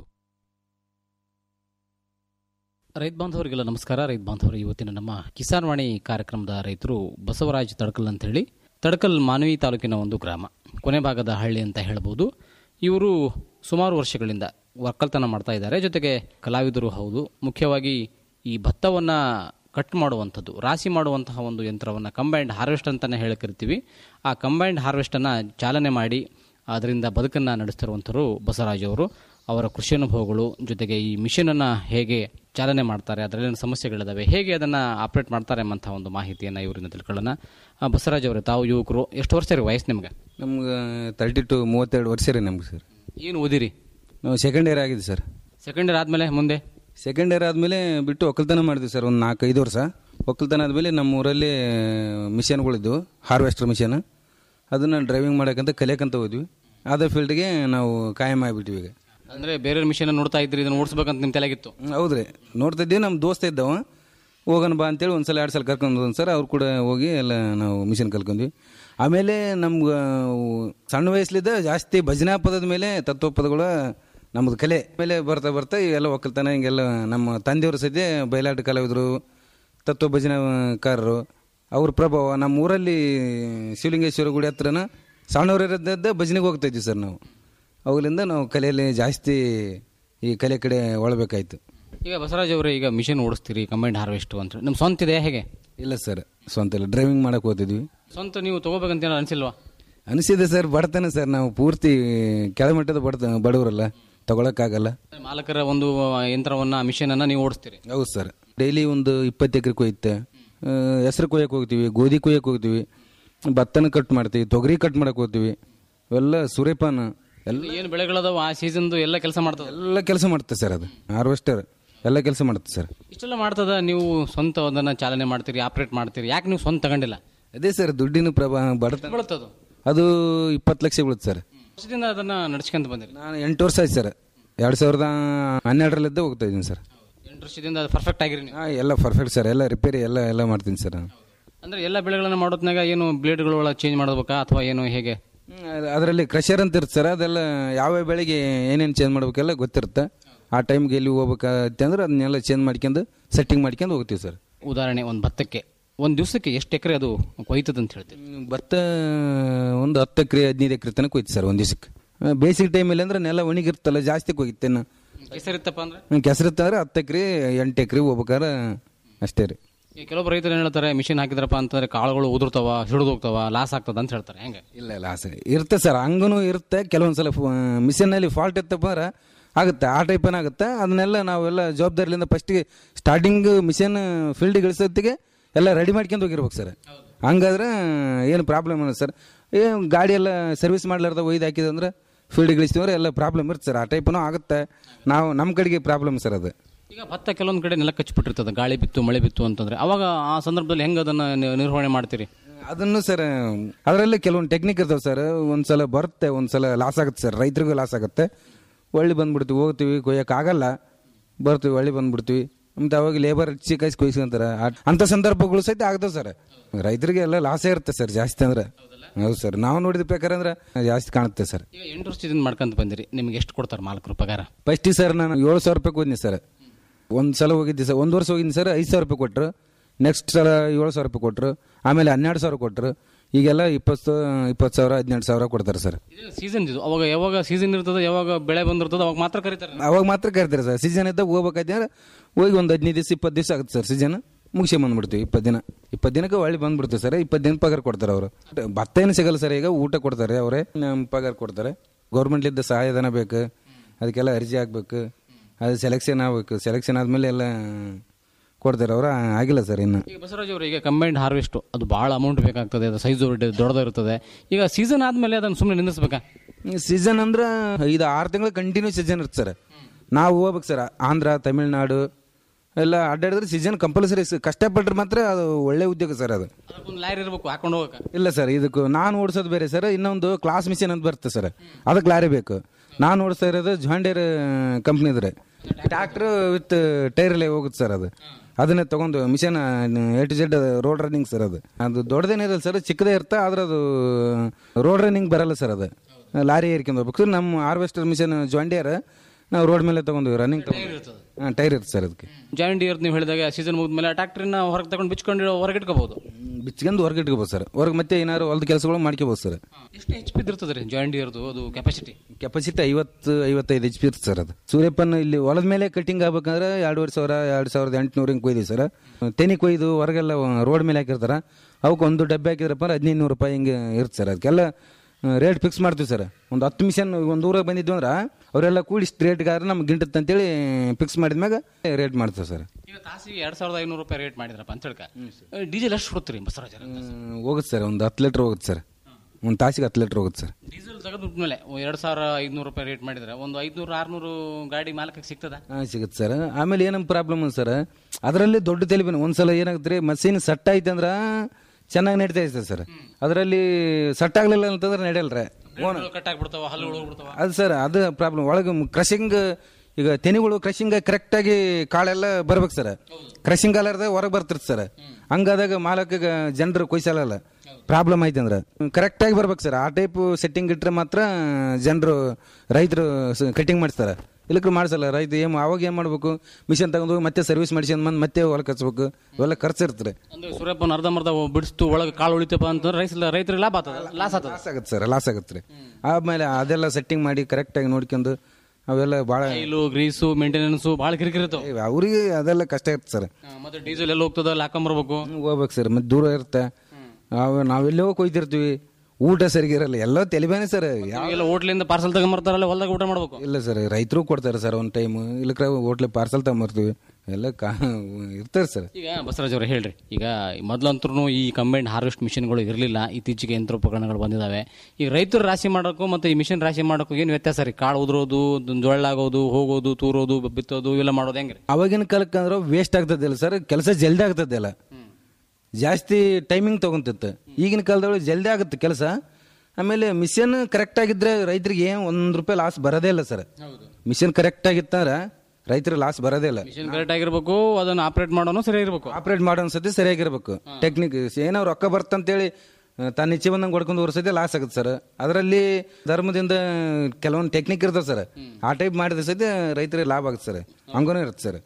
ರೈತ ಬಾಂಧವರಿಗೆಲ್ಲ ನಮಸ್ಕಾರ ರೈತ ಬಾಂಧವರು ಇವತ್ತಿನ ನಮ್ಮ ಕಿಸಾನ್ ವಾಣಿ ಕಾರ್ಯಕ್ರಮದ ರೈತರು ಬಸವರಾಜ್ ತಡಕಲ್ ಅಂತ ಹೇಳಿ ತಡಕಲ್ ಮಾನವಿ ತಾಲೂಕಿನ ಒಂದು ಗ್ರಾಮ ಕೊನೆ ಭಾಗದ ಹಳ್ಳಿ ಅಂತ ಹೇಳ್ಬೋದು ಇವರು ಸುಮಾರು ವರ್ಷಗಳಿಂದ ಒಕ್ಕಲ್ತನ ಮಾಡ್ತಾ ಇದ್ದಾರೆ ಜೊತೆಗೆ ಕಲಾವಿದರು ಹೌದು ಮುಖ್ಯವಾಗಿ ಈ ಭತ್ತವನ್ನು ಕಟ್ ಮಾಡುವಂಥದ್ದು ರಾಶಿ ಮಾಡುವಂತಹ ಒಂದು ಯಂತ್ರವನ್ನು ಕಂಬೈಂಡ್ ಹಾರ್ವೆಸ್ಟ್ ಅಂತಲೇ ಹೇಳಿ ಕರಿತೀವಿ ಆ ಕಂಬೈಂಡ್ ಹಾರ್ವೆಸ್ಟನ್ನು ಚಾಲನೆ ಮಾಡಿ ಅದರಿಂದ ಬದುಕನ್ನು ನಡೆಸ್ತಿರುವಂಥವ್ರು ಬಸವರಾಜ್ ಅವರು ಅವರ ಕೃಷಿ ಅನುಭವಗಳು ಜೊತೆಗೆ ಈ ಮಿಷನನ್ನು ಹೇಗೆ ಚಾಲನೆ ಮಾಡ್ತಾರೆ ಅದರಲ್ಲಿನ ಸಮಸ್ಯೆಗಳಿದಾವೆ ಹೇಗೆ ಅದನ್ನು ಆಪ್ರೇಟ್ ಮಾಡ್ತಾರೆ ಎಂಬಂಥ ಒಂದು ಮಾಹಿತಿಯನ್ನು ಇವರಿಂದ ತಿಳ್ಕೊಳ್ಳೋಣ ಆ, ಬಸವರಾಜ್ ಅವರೇ ತಾವು ಯುವಕರು ಎಷ್ಟು ವರ್ಷ ರೀ ವಯಸ್ಸು ನಿಮ್ಗೆ ನಮ್ಗೆ ತರ್ಟಿ ಟು ಮೂವತ್ತೆರಡು ವರ್ಷ ರೀ ನಮ್ಗೆ ಸರ್ ಏನು ಓದಿರಿ ನಾವು ಸೆಕೆಂಡ್ ಇಯರ್ ಆಗಿದೆ ಸರ್ ಸೆಕೆಂಡ್ ಇಯರ್ ಆದಮೇಲೆ ಮುಂದೆ ಸೆಕೆಂಡ್ ಇಯರ್ ಆದಮೇಲೆ ಬಿಟ್ಟು ಒಕ್ಕಲ್ತನ ಮಾಡಿದ್ವಿ ಸರ್ ಒಂದು ನಾಲ್ಕು ಐದು ವರ್ಷ ಒಕ್ಕಲ್ತನ ಆದಮೇಲೆ ನಮ್ಮ ಊರಲ್ಲಿ ಮಿಷನ್ಗಳಿದ್ವು ಹಾರ್ವೆಸ್ಟರ್ ಮಿಷನ್ ಅದನ್ನು ಡ್ರೈವಿಂಗ್ ಮಾಡೋಕ್ಕಂತ ಕಲಿಯಕ್ಕಂತ ಹೋದ್ವಿ ಅದೇ ಫೀಲ್ಡ್ಗೆ ನಾವು ಕಾಯಂ ಆಗಿಬಿಟ್ವಿ ಈಗ ಅಂದರೆ ಬೇರೆ ಮಿಷನ್ ನೋಡ್ತಾ ಇದ್ರಿ ಇದನ್ನು ಓಡಿಸ್ಬೇಕಂತ ನಿಮ್ಮ ತಲೆಗಿತ್ತು ಹೌದ್ರಿ ನೋಡ್ತಾ ಇದ್ದೀವಿ ನಮ್ಮ ದೋಸ್ತ ಇದ್ದವ ಹೋಗೋಣ ಬಾ ಅಂತೇಳಿ ಒಂದು ಸಲ ಎರಡು ಸಲ ಕರ್ಕೊಂಡು ಒಂದು ಸರ್ ಅವ್ರು ಕೂಡ ಹೋಗಿ ಎಲ್ಲ ನಾವು ಮಿಷನ್ ಕಲ್ಕೊಂಡ್ವಿ ಆಮೇಲೆ ನಮ್ಗೆ ಸಣ್ಣ ವಯಸ್ಸಲಿದ್ದ ಜಾಸ್ತಿ ಭಜನಾ ಪದದ ಮೇಲೆ ತತ್ವ ಪದಗಳು ನಮ್ಮದು ಕಲೆ ಆಮೇಲೆ ಬರ್ತಾ ಬರ್ತಾ ಇವೆಲ್ಲ ಒಕ್ಕಲ್ತನ ಹಿಂಗೆಲ್ಲ ನಮ್ಮ ತಂದೆಯವರು ಸದ್ಯ ಬಯಲಾಟ ಕಲಾವಿದರು ತತ್ವ ಭಜನಾಕಾರರು ಅವ್ರ ಪ್ರಭಾವ ನಮ್ಮ ಊರಲ್ಲಿ ಶಿವಲಿಂಗೇಶ್ವರ ಗುಡಿ ಹತ್ರನ ಸಣ್ಣವರಿದ್ದ ಭಜನೆಗೆ ಹೋಗ್ತಾ ಇದ್ವಿ ಸರ್ ನಾವು ಅವುಗಳಿಂದ ನಾವು ಕಲೆಯಲ್ಲಿ ಜಾಸ್ತಿ ಈ ಕಲೆ ಕಡೆ ಒಳಬೇಕಾಯ್ತು ಈಗ ಬಸವರಾಜ್ ಅವರೇ ಈಗ ಮಿಷನ್ ಓಡಿಸ್ತೀರಿ ಕಂಬೈಂಡ್ ಹಾರ್ವೆಸ್ಟ್ ಅಂತ ನಿಮ್ಮ ಸ್ವಂತ ಇದೆಯಾ ಹೇಗೆ ಇಲ್ಲ ಸರ್ ಸ್ವಂತ ಇಲ್ಲ ಡ್ರೈವಿಂಗ್ ಮಾಡಕ್ಕೆ ಹೋಗ್ತಿದ್ವಿ ಸ್ವಂತ ನೀವು ತಗೋಬೇಕಂತ ಏನೋ ಅನಿಸಿಲ್ವಾ ಅನಿಸಿದೆ ಸರ್ ಬಡತನ ಸರ್ ನಾವು ಪೂರ್ತಿ ಕೆಳಮಟ್ಟದ ಬಡತ ಬಡವರಲ್ಲ ತಗೊಳಕ್ಕಾಗಲ್ಲ ಮಾಲಕರ ಒಂದು ಯಂತ್ರವನ್ನ ಮಿಷನ್ ಅನ್ನ ನೀವು ಓಡಿಸ್ತೀರಿ ಹೌದು ಸರ್ ಡೈಲಿ ಒಂದು ಇಪ್ಪತ್ತು ಎಕರೆ ಕೊಯ್ತೆ ಹೆಸರು ಕೊಯ್ಯಕ್ಕೆ ಹೋಗ್ತೀವಿ ಗೋಧಿ ಕೊಯ್ಯಕ್ಕೆ ಹೋಗ್ತೀವಿ ಭತ್ತನ ಕಟ್ ಮಾಡ್ತೀವಿ ತೊಗರಿ ಕಟ್ ಮಾಡಕ್ಕೆ ಹೋಗ್ತೀವಿ ಇವೆಲ್ಲ ಸೂರ್ಯಪಾನ ಎಲ್ಲ ಏನು ಬೆಳೆಗಳದಾವ ಆ ಸೀಸನ್ದು ಎಲ್ಲ ಕೆಲಸ ಮಾಡ್ತದ ಎಲ್ಲ ಕೆಲಸ ಮಾಡುತ್ತೆ ಸರ್ ಅದು ಹಾರ್ವೆಸ್ಟರ್ ಎಲ್ಲ ಕೆಲಸ ಮಾಡುತ್ತೆ ಸರ್ ಇಷ್ಟೆಲ್ಲ ಮಾಡ್ತದ ನೀವು ಸ್ವಂತ ಅದನ್ನ ಚಾಲನೆ ಮಾಡ್ತೀರಿ ಆಪರೇಟ್ ಮಾಡ್ತೀರಿ ಯಾಕೆ ನೀವು ಸ್ವಂತ ತಗೊಂಡಿಲ್ಲ ಅದೇ ಸರ್ ದುಡ್ಡಿನ ಪ್ರಭಾ ಬಡತನ ಬೀಳುತ್ತದು ಅದು ಇಪ್ಪತ್ತು ಲಕ್ಷ ಬೀಳುತ್ತೆ ಸರ್ ವರ್ಷದಿಂದ ಅದನ್ನ ನಡ್ಸ್ಕೊಂತ ಬಂದಿರಿ ನಾನು ಎಂಟು ವರ್ಷ ಆಯ್ತು ಸರ್ ಎರಡು ಸಾವಿರದ ಹನ್ನೆರಡರಲ್ಲಿದ್ದ ಹೋಗ್ತಾ ಇದ್ದೀನಿ ಸರ್ ಎಂಟು ವರ್ಷದಿಂದ ಪರ್ಫೆಕ್ಟ್ ಆಗಿರಿ ನೀವು ಹಾಂ ಎಲ್ಲ ಪರ್ಫೆಕ್ಟ್ ಸರ್ ಎಲ್ಲ ರಿಪೇರಿ ಎಲ್ಲ ಎಲ್ಲ ಮಾಡ್ತೀನಿ ಸರ್ ನಾನು ಅಂದ್ರೆ ಎಲ್ಲ ಬೆಳೆಗಳನ್ನ ಮಾಡೋದ್ನಾಗ ಏನು ಬ್ಲೇಡ್ಗಳು ಒಳಗೆ ಚೇಂಜ್ ಮಾಡಬೇಕಾ ಅಥವಾ ಏನು ಹೇಗೆ ಅದರಲ್ಲಿ ಕ್ರಷರ್ ಅಂತ ಇರುತ್ತೆ ಸರ್ ಅದೆಲ್ಲ ಯಾವ ಬೆಳೆಗೆ ಏನೇನು ಚೇಂಜ್ ಮಾಡ್ಬೇಕೆಲ್ಲ ಗೊತ್ತಿರುತ್ತೆ ಆ ಟೈಮ್ಗೆ ಎಲ್ಲಿ ಹೋಗ್ಬೇಕಂತ ಅಂದ್ರೆ ಅದನ್ನೆಲ್ಲ ಚೇಂಜ್ ಮಾಡ್ಕೊಂಡು ಸೆಟ್ಟಿಂಗ್ ಮಾಡ್ಕೊಂಡು ಹೋಗ್ತೀವಿ ಸರ್ ಉದಾಹರಣೆ ಒಂದು ಭತ್ತಕ್ಕೆ ಒಂದು ದಿವಸಕ್ಕೆ ಎಷ್ಟು ಎಕರೆ ಅದು ಕೊಯ್ತದ ಅಂತ ಹೇಳ್ತೀರಿ ಭತ್ತ ಒಂದು ಹತ್ತು ಎಕರೆ ಹದಿನೈದು ಎಕರೆ ತನಕ ಹೋಯ್ತು ಸರ್ ಒಂದು ದಿವಸಕ್ಕೆ ಬೇಸಿಗೆ ಟೈಮಲ್ಲಿ ಅಂದ್ರೆ ನೆಲ ಒಣಗಿರ್ತಲ್ಲ ಜಾಸ್ತಿ ಕೊಯ್ತೇನೆ ಹೆಸರಿತ್ತಪ್ಪ ಅಂದ್ರೆ ಕೆಸರಿತ್ತಂದ್ರೆ ಹತ್ತು ಎಕರೆ ಎಂಟು ಎಕರೆ ಹೋಗ್ಬೇಕಾರೆ ಅಷ್ಟೇ ರೀ ಈ ಕೆಲವೊಬ್ಬರು ರೈತರು ಏನ್ ಹೇಳ್ತಾರೆ ಮಿಷಿನ್ ಹಾಕಿದ್ರಪ್ಪ ಅಂತಂದ್ರೆ ಕಾಳುಗಳು ಉದುರ್ತಾವ ಹಿಡಿದು ಹೋಗ್ತಾವ ಲಾಸ್ ಆಗ್ತದ ಅಂತ ಹೇಳ್ತಾರೆ ಹೆಂಗೆ ಇಲ್ಲ ಇಲ್ಲ ಸರ್ ಇರುತ್ತೆ ಸರ್ ಹಂಗೂ ಇರುತ್ತೆ ಕೆಲವೊಂದ್ಸಲ ಮಿಷಿನಲ್ಲಿ ಫಾಲ್ಟ್ ಇತ್ತಪ್ಪ ಅಂದ್ರೆ ಆಗುತ್ತೆ ಆ ಟೈಪ್ ಏನಾಗುತ್ತೆ ಅದನ್ನೆಲ್ಲ ನಾವೆಲ್ಲ ಜವಾಬ್ದಾರಿಯಿಂದ ಫಸ್ಟಿಗೆ ಸ್ಟಾರ್ಟಿಂಗ್ ಮಿಷನ್ ಫೀಲ್ಡ್ ಇಳಿಸೋತ್ತಿಗೆ ಎಲ್ಲ ರೆಡಿ ಮಾಡ್ಕೊಂಡು ಹೋಗಿರ್ಬೇಕು ಸರ್ ಹಂಗಾದ್ರೆ ಏನು ಪ್ರಾಬ್ಲಮ್ ಇಲ್ಲ ಸರ್ ಏನು ಗಾಡಿ ಎಲ್ಲ ಸರ್ವಿಸ್ ಮಾಡ್ಲಾರ್ದ ಒಯ್ದು ಹಾಕಿದಂದ್ರೆ ಫೀಲ್ಡ್ ಇಳಿಸ್ತೀವ್ರೆ ಎಲ್ಲ ಪ್ರಾಬ್ಲಮ್ ಇರುತ್ತೆ ಸರ್ ಆ ಟೈಪ್ನೂ ಆಗುತ್ತೆ ನಾವು ನಮ್ಮ ಕಡೆಗೆ ಪ್ರಾಬ್ಲಮ್ ಸರ್ ಅದು ಈಗ ಭತ್ತ ಕೆಲವೊಂದು ಕಡೆ ನೆಲ ಕಚ್ಚಿಬಿಟ್ಟಿರ್ತದೆ ಗಾಳಿ ಬಿತ್ತು ಮಳೆ ಬಿತ್ತು ಅಂತಂದ್ರೆ ಅವಾಗ ಆ ಸಂದರ್ಭದಲ್ಲಿ ಹೆಂಗೆ ಅದನ್ನ ನಿ- ನಿರ್ವಹಣೆ ಮಾಡ್ತೀರಿ ಅದನ್ನು ಸರ್ ಅದರಲ್ಲಿ ಕೆಲವೊಂದು ಟೆಕ್ನಿಕ್ ಇರ್ತಾವೆ ಸರ್ ಒಂದ್ಸಲ ಬರುತ್ತೆ ಒಂದ್ಸಲ ಲಾಸ್ ಆಗುತ್ತೆ ಸರ್ ರೈತರಿಗೂ ಲಾಸ್ ಆಗುತ್ತೆ ಒಳ್ಳೆ ಬಂದ್ಬಿಡ್ತೀವಿ ಹೋಗ್ತೀವಿ ಕೊಯ್ಯೋಕ್ಕಾಗಲ್ಲ ಬರ್ತೀವಿ ಒಳ್ಳೆ ಬಂದ್ಬಿಡ್ತೀವಿ ಮತ್ತೆ ಅವಾಗ ಲೇಬರ್ ಹಚ್ಚಿ ಕೈಸಿ ಕೊಯ್ಸ್ಕೊಂತಾರೆ ಆ- ಅಂಥ ಸಂದರ್ಭಗಳು ಸಹಿತ ಆಗ್ತಾವೆ ಸರ್ ರೈತರಿಗೆ ಎಲ್ಲ ಲಾಸೇ ಇರುತ್ತೆ ಸರ್ ಜಾಸ್ತಿ ಅಂದ್ರೆ ಹೌದು ಸರ್ ನಾವು ನೋಡಿದ ಪ್ರಕಾರ ಅಂದ್ರೆ ಜಾಸ್ತಿ ಕಾಣುತ್ತೆ ಸರ್ ಈಗ ಎಂಟು ವರ್ಷದಿಂದ ಮಾಡ್ಕೊಂತ ಬಂದಿರಿ ನಿಮ್ಗೆ ಎಷ್ಟು ಕೊಡ್ತಾರೆ ಮಾಲಕರು ಪಗಾರ ಫಸ್ಟಿಗೆ ಸರ್ ನಾನು ಏಳು ಸಾವಿರ ರೂಪಾಯಿ ಹೋಗಿದ್ನಿ ಸರ್ ಒಂದು ಸಲ ಹೋಗಿದ್ದೆ ಸರ್ ಒಂದು ವರ್ಷ ಹೋಗಿದ್ದೀನಿ ಸರ್ ಐದು ಸಾವಿರ ರೂಪಾಯಿ ಕೊಟ್ಟರು ನೆಕ್ಸ್ಟ್ ಸಲ ಏಳು ಸಾವಿರ ರೂಪಾಯಿ ಕೊಟ್ಟರು ಆಮೇಲೆ ಹನ್ನೆರಡು ಸಾವಿರ ಕೊಟ್ಟರು ಈಗೆಲ್ಲ ಇಪ್ಪತ್ತು ಇಪ್ಪತ್ತು ಸಾವಿರ ಹದಿನೆಂಟು ಸಾವಿರ ಕೊಡ್ತಾರೆ ಸರ್ ಸೀಸನ್ ಇದು ಅವಾಗ ಯಾವಾಗ ಸೀಸನ್ ಇರ್ತದೆ ಯಾವಾಗ ಬೆಳೆ ಬಂದಿರ್ತದೆ ಅವಾಗ ಮಾತ್ರ ಕರೀತಾರೆ ಅವಾಗ ಮಾತ್ರ ಕರಿತಾರೆ ಸರ್ ಸೀಸನ್ ಇದ್ದಾಗ ಹೋಗ್ಬೇಕಾಯ್ತು ಅಂದ್ರೆ ಹೋಗಿ ಒಂದು ಹದಿನೈದು ದಿವಸ ಇಪ್ಪತ್ತು ದಿವಸ ಆಗುತ್ತೆ ಸರ್ ಸೀಸನ್ ಮುಗಿಸಿ ಬಂದ್ಬಿಡ್ತೀವಿ ಇಪ್ಪತ್ತು ದಿನ ಇಪ್ಪತ್ತು ದಿನಕ್ಕೆ ಒಳ್ಳೆ ಬಂದ್ಬಿಡ್ತೀವಿ ಸರ್ ಇಪ್ಪತ್ತು ದಿನ ಪಗಾರ ಕೊಡ್ತಾರೆ ಅವರು ಭತ್ತ ಏನು ಸಿಗಲ್ಲ ಸರ್ ಈಗ ಊಟ ಕೊಡ್ತಾರೆ ಅವರೇ ನಮ್ಮ ಪಗಾರ ಕೊಡ್ತಾರೆ ಗೌರ್ಮೆಂಟ್ಲಿದ್ದ ಸಹಾಯಧನ ಬೇಕು ಅದಕ್ಕೆಲ್ಲ ಅರ್ಜಿ ಹಾಕ್ಬೇಕು ಅದು ಸೆಲೆಕ್ಷನ್ ಆಗ್ಬೇಕು ಸೆಲೆಕ್ಷನ್ ಆದಮೇಲೆ ಎಲ್ಲ ಕೊಡ್ತಾರೆ ಅವರು ಆಗಿಲ್ಲ ಸರ್ ಇನ್ನು ಈಗ ಬಸವರಾಜ್ ಅವರು ಈಗ ಕಂಬೈನ್ಡ್ ಹಾರ್ವೆಸ್ಟ್ ಅದು ಭಾಳ ಅಮೌಂಟ್ ಬೇಕಾಗ್ತದೆ ಅದು ಸೈಜ್ ದೊಡ್ಡದಿರ್ತದೆ ಈಗ ಸೀಸನ್ ಆದ್ಮೇಲೆ ಅದನ್ನು ಸುಮ್ಮನೆ ನಿಲ್ಲಿಸ್ಬೇಕಾ ಸೀಸನ್ ಅಂದ್ರೆ ಐದು ಆರು ತಿಂಗಳು ಕಂಟಿನ್ಯೂ ಸೀಸನ್ ಇರುತ್ತೆ ಸರ್ ನಾವು ಹೋಗ್ಬೇಕು ಸರ್ ಆಂಧ್ರ ತಮಿಳ್ನಾಡು ಎಲ್ಲ ಅಡ್ಡಾಡಿದ್ರೆ ಸೀಸನ್ ಕಂಪಲ್ಸರಿ ಕಷ್ಟಪಟ್ಟರೆ ಮಾತ್ರ ಅದು ಒಳ್ಳೆ ಉದ್ಯೋಗ ಸರ್ ಅದು ಒಂದು ಲಾರಿ ಇರಬೇಕು ಹಾಕೊಂಡು ಹೋಗಕ್ಕೆ ಇಲ್ಲ ಸರ್ ಇದಕ್ಕೆ ನಾನು ಓಡಿಸೋದು ಬೇರೆ ಸರ್ ಇನ್ನೊಂದು ಕ್ಲಾಸ್ ಮಿಷನ್ ಅಂತ ಬರುತ್ತೆ ಸರ್ ಅದಕ್ಕೆ ಲಾರಿ ಬೇಕು ನಾನು ಓಡಿಸ್ತಾ ಇರೋದು ಜಾಂಡೇರ್ ಕಂಪ್ನಿದ್ರೆ ಟ್ರ್ಯಾಕ್ಟರ್ ವಿತ್ ಟೈರಲ್ಲೇ ಹೋಗುತ್ತೆ ಸರ್ ಅದು ಅದನ್ನೇ ತಗೊಂಡು machine A to Z road running sir ಅದು ಅದು ದೊಡ್ಡದೇನಿರಲ್ಲ ಸರ್ ಚಿಕ್ಕದೇ ಇರುತ್ತೆ ಆದ್ರೆ ಅದು ರೋಡ್ ರನ್ನಿಂಗ್ ಬರಲ್ಲ ಸರ್ ಅದು ಲಾರಿ ಏರ್ಕೊಂಡು ಹೋಗ್ಬೇಕು ನಮ್ಮ ಹಾರ್ವೆಸ್ಟರ್ ಮಿಷನ್ ಜಾಂಡಿಯರ್ ನಾವು ರೋಡ್ ಮೇಲೆ ತಗೊಂಡ್ವಿ ರನ್ನಿಂಗ್ ಹಾಂ ಟೈರ್ ಇರುತ್ತೆ ಸರ್ ಅದಕ್ಕೆ ಜಾಯಿಂಟ್ ಇಯರ್ ನೀವು ಹೇಳಿದಾಗ ಸೀಸನ್ ಮುಗಿದ್ಮೇಲೆ ಟ್ರ್ಯಾಕ್ಟರ್ನ ಹೊರಗೆ ತಗೊಂಡು ಬಿಚ್ಕೊಂಡು ಹೊರಗೆ ಇಟ್ಕೋಬಹುದು ಬಿಚ್ಕೊಂಡು ಹೊರಗೆ ಇಟ್ಕೋಬೋದು ಸರ್ ಹೊರಗೆ ಮತ್ತೆ ಏನಾದ್ರು ಹೊಲ್ದ ಕೆಲಸಗಳು ಮಾಡ್ಕೋಬೋದು ಸರ್ ಎಷ್ಟು ಎಚ್ ಪಿ ಇರ್ತದೆ ರೀ ಜಾಯಿಂಟ್ ಇಯರ್ದು ಅದು ಕೆಪಾಸಿಟಿ ಕೆಪಾಸಿಟಿ ಐವತ್ತು ಐವತ್ತೈದು ಎಚ್ ಪಿ ಇರುತ್ತೆ ಸರ್ ಅದು ಸೂರ್ಯಪ್ಪನ ಇಲ್ಲಿ ಹೊಲದ ಮೇಲೆ ಕಟಿಂಗ್ ಆಗ್ಬೇಕಂದ್ರೆ ಎರಡೂವರೆ ಸಾವಿರ ಎರಡು ಸಾವಿರದ ಎಂಟುನೂರು ಹಿಂಗೆ ಕೊಯ್ದೀವಿ ಸರ್ ತೆನಿ ಕೊಯ್ದು ಹೊರಗೆಲ್ಲ ರೋಡ್ ಮೇಲೆ ಹಾಕಿರ್ತಾರೆ ಅವಕ್ಕೆ ಒಂದು ಡಬ್ಬೆ ಹಾಕಿದ್ರಪ್ಪ ಅಂದ್ರೆ ಹದಿನೈದು ನೂರು ರೂಪಾಯಿ ಹಿಂಗೆ ಇರುತ್ತೆ ಸರ್ ಅದಕ್ಕೆಲ್ಲ ರೇಟ್ ಫಿಕ್ಸ್ ಮಾಡ್ತೀವಿ ಸರ್ ಒಂದು ಹತ್ತು ಮಿಷನ್ ಒಂದು ಊರಾಗ ಬಂದಿದ್ವು ಅಂದ್ರೆ ಅವರೆಲ್ಲ ಕೂಡಿ ಇಷ್ಟು ರೇಟ್ಗಾದ್ರೆ ನಮ್ಗೆ ಗಿಂಟತ್ ಅಂತೇಳಿ ಫಿಕ್ಸ್ ಮಾಡಿದ್ಮ್ಯಾಗ ರೇಟ್ ಮಾಡ್ತೀವಿ ಸರ್ ಈಗ ತಾಸಿಗೆ ಎರಡು ಸಾವಿರದ ಐನೂರು ರೂಪಾಯಿ ರೇಟ್ ಮಾಡಿದ್ರಪ್ಪ ಅಂತ ಹೇಳ್ಕ ಡೀಸೆಲ್ ಎಷ್ಟು ಕೊಡ್ತೀರಿ ಬಸವರಾಜ್ ಹೋಗುತ್ತೆ ಸರ್ ಒಂದು ಹತ್ತು ಲೀಟ್ರ್ ಹೋಗುತ್ತೆ ಸರ್ ಒಂದು ತಾಸಿಗೆ ಹತ್ತು ಲೀಟ್ರ್ ಹೋಗುತ್ತೆ ಸರ್ ಡೀಸೆಲ್ ತೆಗೆದು ಮೇಲೆ ಎರಡು ಸಾವಿರ ಐದುನೂರು ರೂಪಾಯಿ ರೇಟ್ ಮಾಡಿದ್ರೆ ಒಂದು ಐದುನೂರು ಆರುನೂರು ಗಾಡಿ ಮಾಲಕಕ್ಕೆ ಸಿಗ್ತದ ಹಾಂ ಸಿಗುತ್ತೆ ಸರ್ ಆಮೇಲೆ ಏನಮ್ಮ ಪ್ರಾಬ್ಲಮ್ ಸರ್ ಅದರಲ್ಲಿ ದೊಡ್ಡ ತೆಲಿಬಿನ ಒಂದ್ಸಲ ಏನಾಗುತ್ತೆ ರೀ ಮಷೀನ್ ಸಟ್ ಆಯ್ತು ಅಂದ್ರೆ ಚೆನ್ನಾಗಿ ನಡೀತಾ ಇರ್ತದೆ ಸರ್ ಅದರಲ್ಲಿ ಸಟ್ ಆಗಲಿಲ್ಲ ಅಂತಂದ್ರೆ ನಡೆಯಲ್ರಿ ಕಟ್ ಆಗ್ಬಿಡ್ತಾವ ಹಲ್ಲುಗಳು ಹೋಗ್ಬಿಡ್ತಾವ ಅದು ಸರ್ ಅದು ಪ್ರಾಬ್ಲಮ್ ಒಳಗೆ ಕ್ರಶಿಂಗ್ ಈಗ ತೆನಿಗಳು ಕ್ರಶಿಂಗ್ ಕರೆಕ್ಟಾಗಿ ಕಾಳೆಲ್ಲ ಬರ್ಬೇಕು ಸರ್ ಕ್ರಶಿಂಗ್ ಅಲಾರ್ದ ಹೊರಗೆ ಬರ್ತಿರ್ತ ಸರ್ ಹಂಗಾದಾಗ ಮಾಲಕ ಜನರು ಕೊಯ್ಸಲ್ಲ ಪ್ರಾಬ್ಲಮ್ ಐತೆ ಅಂದ್ರೆ ಕರೆಕ್ಟಾಗಿ ಬರ್ಬೇಕು ಸರ್ ಆ ಟೈಪ್ ಸೆಟ್ಟಿಂಗ್ ಇಟ್ಟರೆ ಮಾತ್ರ ಜನರು ರೈತರು ಕಟಿಂಗ್ ಮಾಡಿಸ್ತಾರೆ ಇಲ್ಲಕ್ಕೆ ಮಾಡಿಸಲ್ಲ ರೈತ ಏನು ಅವಾಗ ಏನು ಮಾಡಬೇಕು ಮಿಷನ್ ತಗೊಂಡು ಹೋಗಿ ಮತ್ತೆ ಸರ್ವಿಸ್ ಮಾಡಿಸ್ಕೊಂಡ್ ಬಂದು ಮತ್ತೆ ಹೊಲಕ್ಕೆ ಹಚ್ಬೇಕು ಇವೆಲ್ಲ ಖರ್ಚು ಇರ್ತಾರೆ ಅಂದ್ರೆ ಸೂರ್ಯಪ್ಪನ ಅರ್ಧಂಬರ್ಧ ಬಿಡಿಸ್ತು ಒಳಗೆ ಕಾಳು ಉಳಿತಪ್ಪ ಅಂತಂದ್ರೆ ರೈಸ್ ರೈತರಿಗೆ ಲಾಭ ಆಗ್ತದ ಲಾಸ್ ಆಗ್ತದ ಲಾಸ್ ಆಗುತ್ತೆ ಸರ್ ಲಾಸ್ ಆಗುತ್ತೆ ರೀ ಆಮೇಲೆ ಅದೆಲ್ಲ ಸೆಟ್ಟಿಂಗ್ ಮಾಡಿ ಕರೆಕ್ಟಾಗಿ ನೋಡ್ಕೊಂಡು ಅವೆಲ್ಲ ಭಾಳ ಆಯಿಲು ಗ್ರೀಸು ಮೇಂಟೆನೆನ್ಸು ಭಾಳ ಕಿರಿಕಿರಿ ಇರ್ತಾವ ಅವ್ರಿಗೆ ಅದೆಲ್ಲ ಕಷ್ಟ ಇರುತ್ತೆ ಸರ್ ಮತ್ತೆ ಡೀಸೆಲ್ ಎಲ್ಲ ಹೋಗ್ತದ ಅಲ್ಲಿ ಹಾಕೊಂಬರ್ಬೇಕು ಹೋಗ್ಬೇಕು ಸರ್ ಮತ್ತೆ ದೂರ ಇರುತ್ತೆ ನಾವು ನಾವೆಲ್ಲೋ ಕೊಯ್ತಿರ್ತೀವಿ ಊಟ ಸರಿಗಿರಲ್ಲ ಎಲ್ಲ ತೆಲಿಬೇನೆ ಸರ್ ಎಲ್ಲ ಹೋಟ್ಲಿಂದ ಪಾರ್ಸಲ್ ತಗೊಂಬರ್ತಾರಲ್ಲ ಹೊಲ್ದಾಗ ಊಟ ಮಾಡ್ಬೇಕು ಇಲ್ಲ ಸರ್ ರೈತರು ಕೊಡ್ತಾರೆ ಸರ್ ಒಂದು ಟೈಮ್ ಇಲ್ಲಕ್ರ ಹೋಟ್ಲೆ ಪಾರ್ಸಲ್ ತಗೊಂಬರ್ತೀವಿ ಎಲ್ಲ ಕಾ ಇರ್ತಾರೆ ಸರ್ ಈಗ ಬಸವರಾಜ್ ಅವ್ರೆ ಹೇಳ್ರಿ ಈಗ ಮೊದ್ಲಂತರೂ ಈ ಕಂಬೈಂಡ್ ಹಾರ್ವೆಸ್ಟ್ ಮಿಷನ್ಗಳು ಇರಲಿಲ್ಲ ಇತ್ತೀಚೆಗೆ ಯಂತ್ರೋಪಕರಣಗಳು ಬಂದಿದಾವೆ ಈಗ ರೈತರು ರಾಶಿ ಮಾಡೋಕ್ಕೂ ಮತ್ತೆ ಈ ಮಿಷನ್ ರಾಶಿ ಮಾಡೋಕ್ಕೂ ಏನು ವ್ಯತ್ಯಾಸ ರೀ ಕಾಳು ಉದುರೋದು ಜೊಳ್ಳಾಗೋದು ಹೋಗೋದು ತೂರೋದು ಬಿತ್ತೋದು ಇವೆಲ್ಲ ಮಾಡೋದು ಹೆಂಗ್ರಿ ಅವಾಗಿನ ಕಾಲಕ್ಕೆ ಅಂದ್ರೆ ವೇಸ್ಟ್ ಆಗ್ತದಿಲ್ಲ ಸರ್ ಕೆಲಸ ಜಲ್ದಿ ಆಗ್ತದಿಲ್ಲ ಜಾಸ್ತಿ ಟೈಮಿಂಗ್ ತಗೊಂತಿತ್ತು ಈಗಿನ ಕಾಲದೊಳಗೆ ಜಲ್ದಿ ಆಗುತ್ತೆ ಕೆಲಸ ಆಮೇಲೆ ಮಿಷನ್ ಕರೆಕ್ಟ್ ಆಗಿದ್ರೆ ರೈತರಿಗೆ ಒಂದು ರೂಪಾಯಿ ಲಾಸ್ ಬರೋದೇ ಇಲ್ಲ ಸರ್ ಮಿಷನ್ ಕರೆಕ್ಟ್ ಆಗಿತ್ತಂದ್ರೆ ರೈತರಿಗೆ ಲಾಸ್ ಬರೋದೇ ಇಲ್ಲ ಮಿಷನ್ ಕರೆಕ್ಟ್ ಆಗಿರ್ಬೇಕು ಅದನ್ನ ಆಪರೇಟ್ ಮಾಡೋನು ಸರಿ ಇರಬೇಕು ಆಪರೇಟ್ ಮಾಡೋ ಸತಿ ಸರಿಯಾಗಿರ್ಬೇಕು ಟೆಕ್ನಿಕ್ ಏನೋ ರೊಕ್ಕ ಬರ್ತಂತೇಳಿ ಆ, ತನ್ನ ಇಚ್ಛೆ ಬಂದಂಗೆ ಹೊಡ್ಕೊಂಡು ವರ್ಷದೇ ಲಾಸ್ ಆಗುತ್ತೆ ಸರ್ ಅದರಲ್ಲಿ ಧರ್ಮದಿಂದ ಕೆಲವೊಂದು ಟೆಕ್ನಿಕ್ ಇರ್ತದೆ ಸರ್ ಆ ಟೈಪ್ ಮಾಡಿದ ಸತಿ ರೈತರಿಗೆ ಲಾಭ ಆಗುತ್ತೆ ಸರ್ ಹಂಗೂ ಇರುತ್ತೆ ಸರ್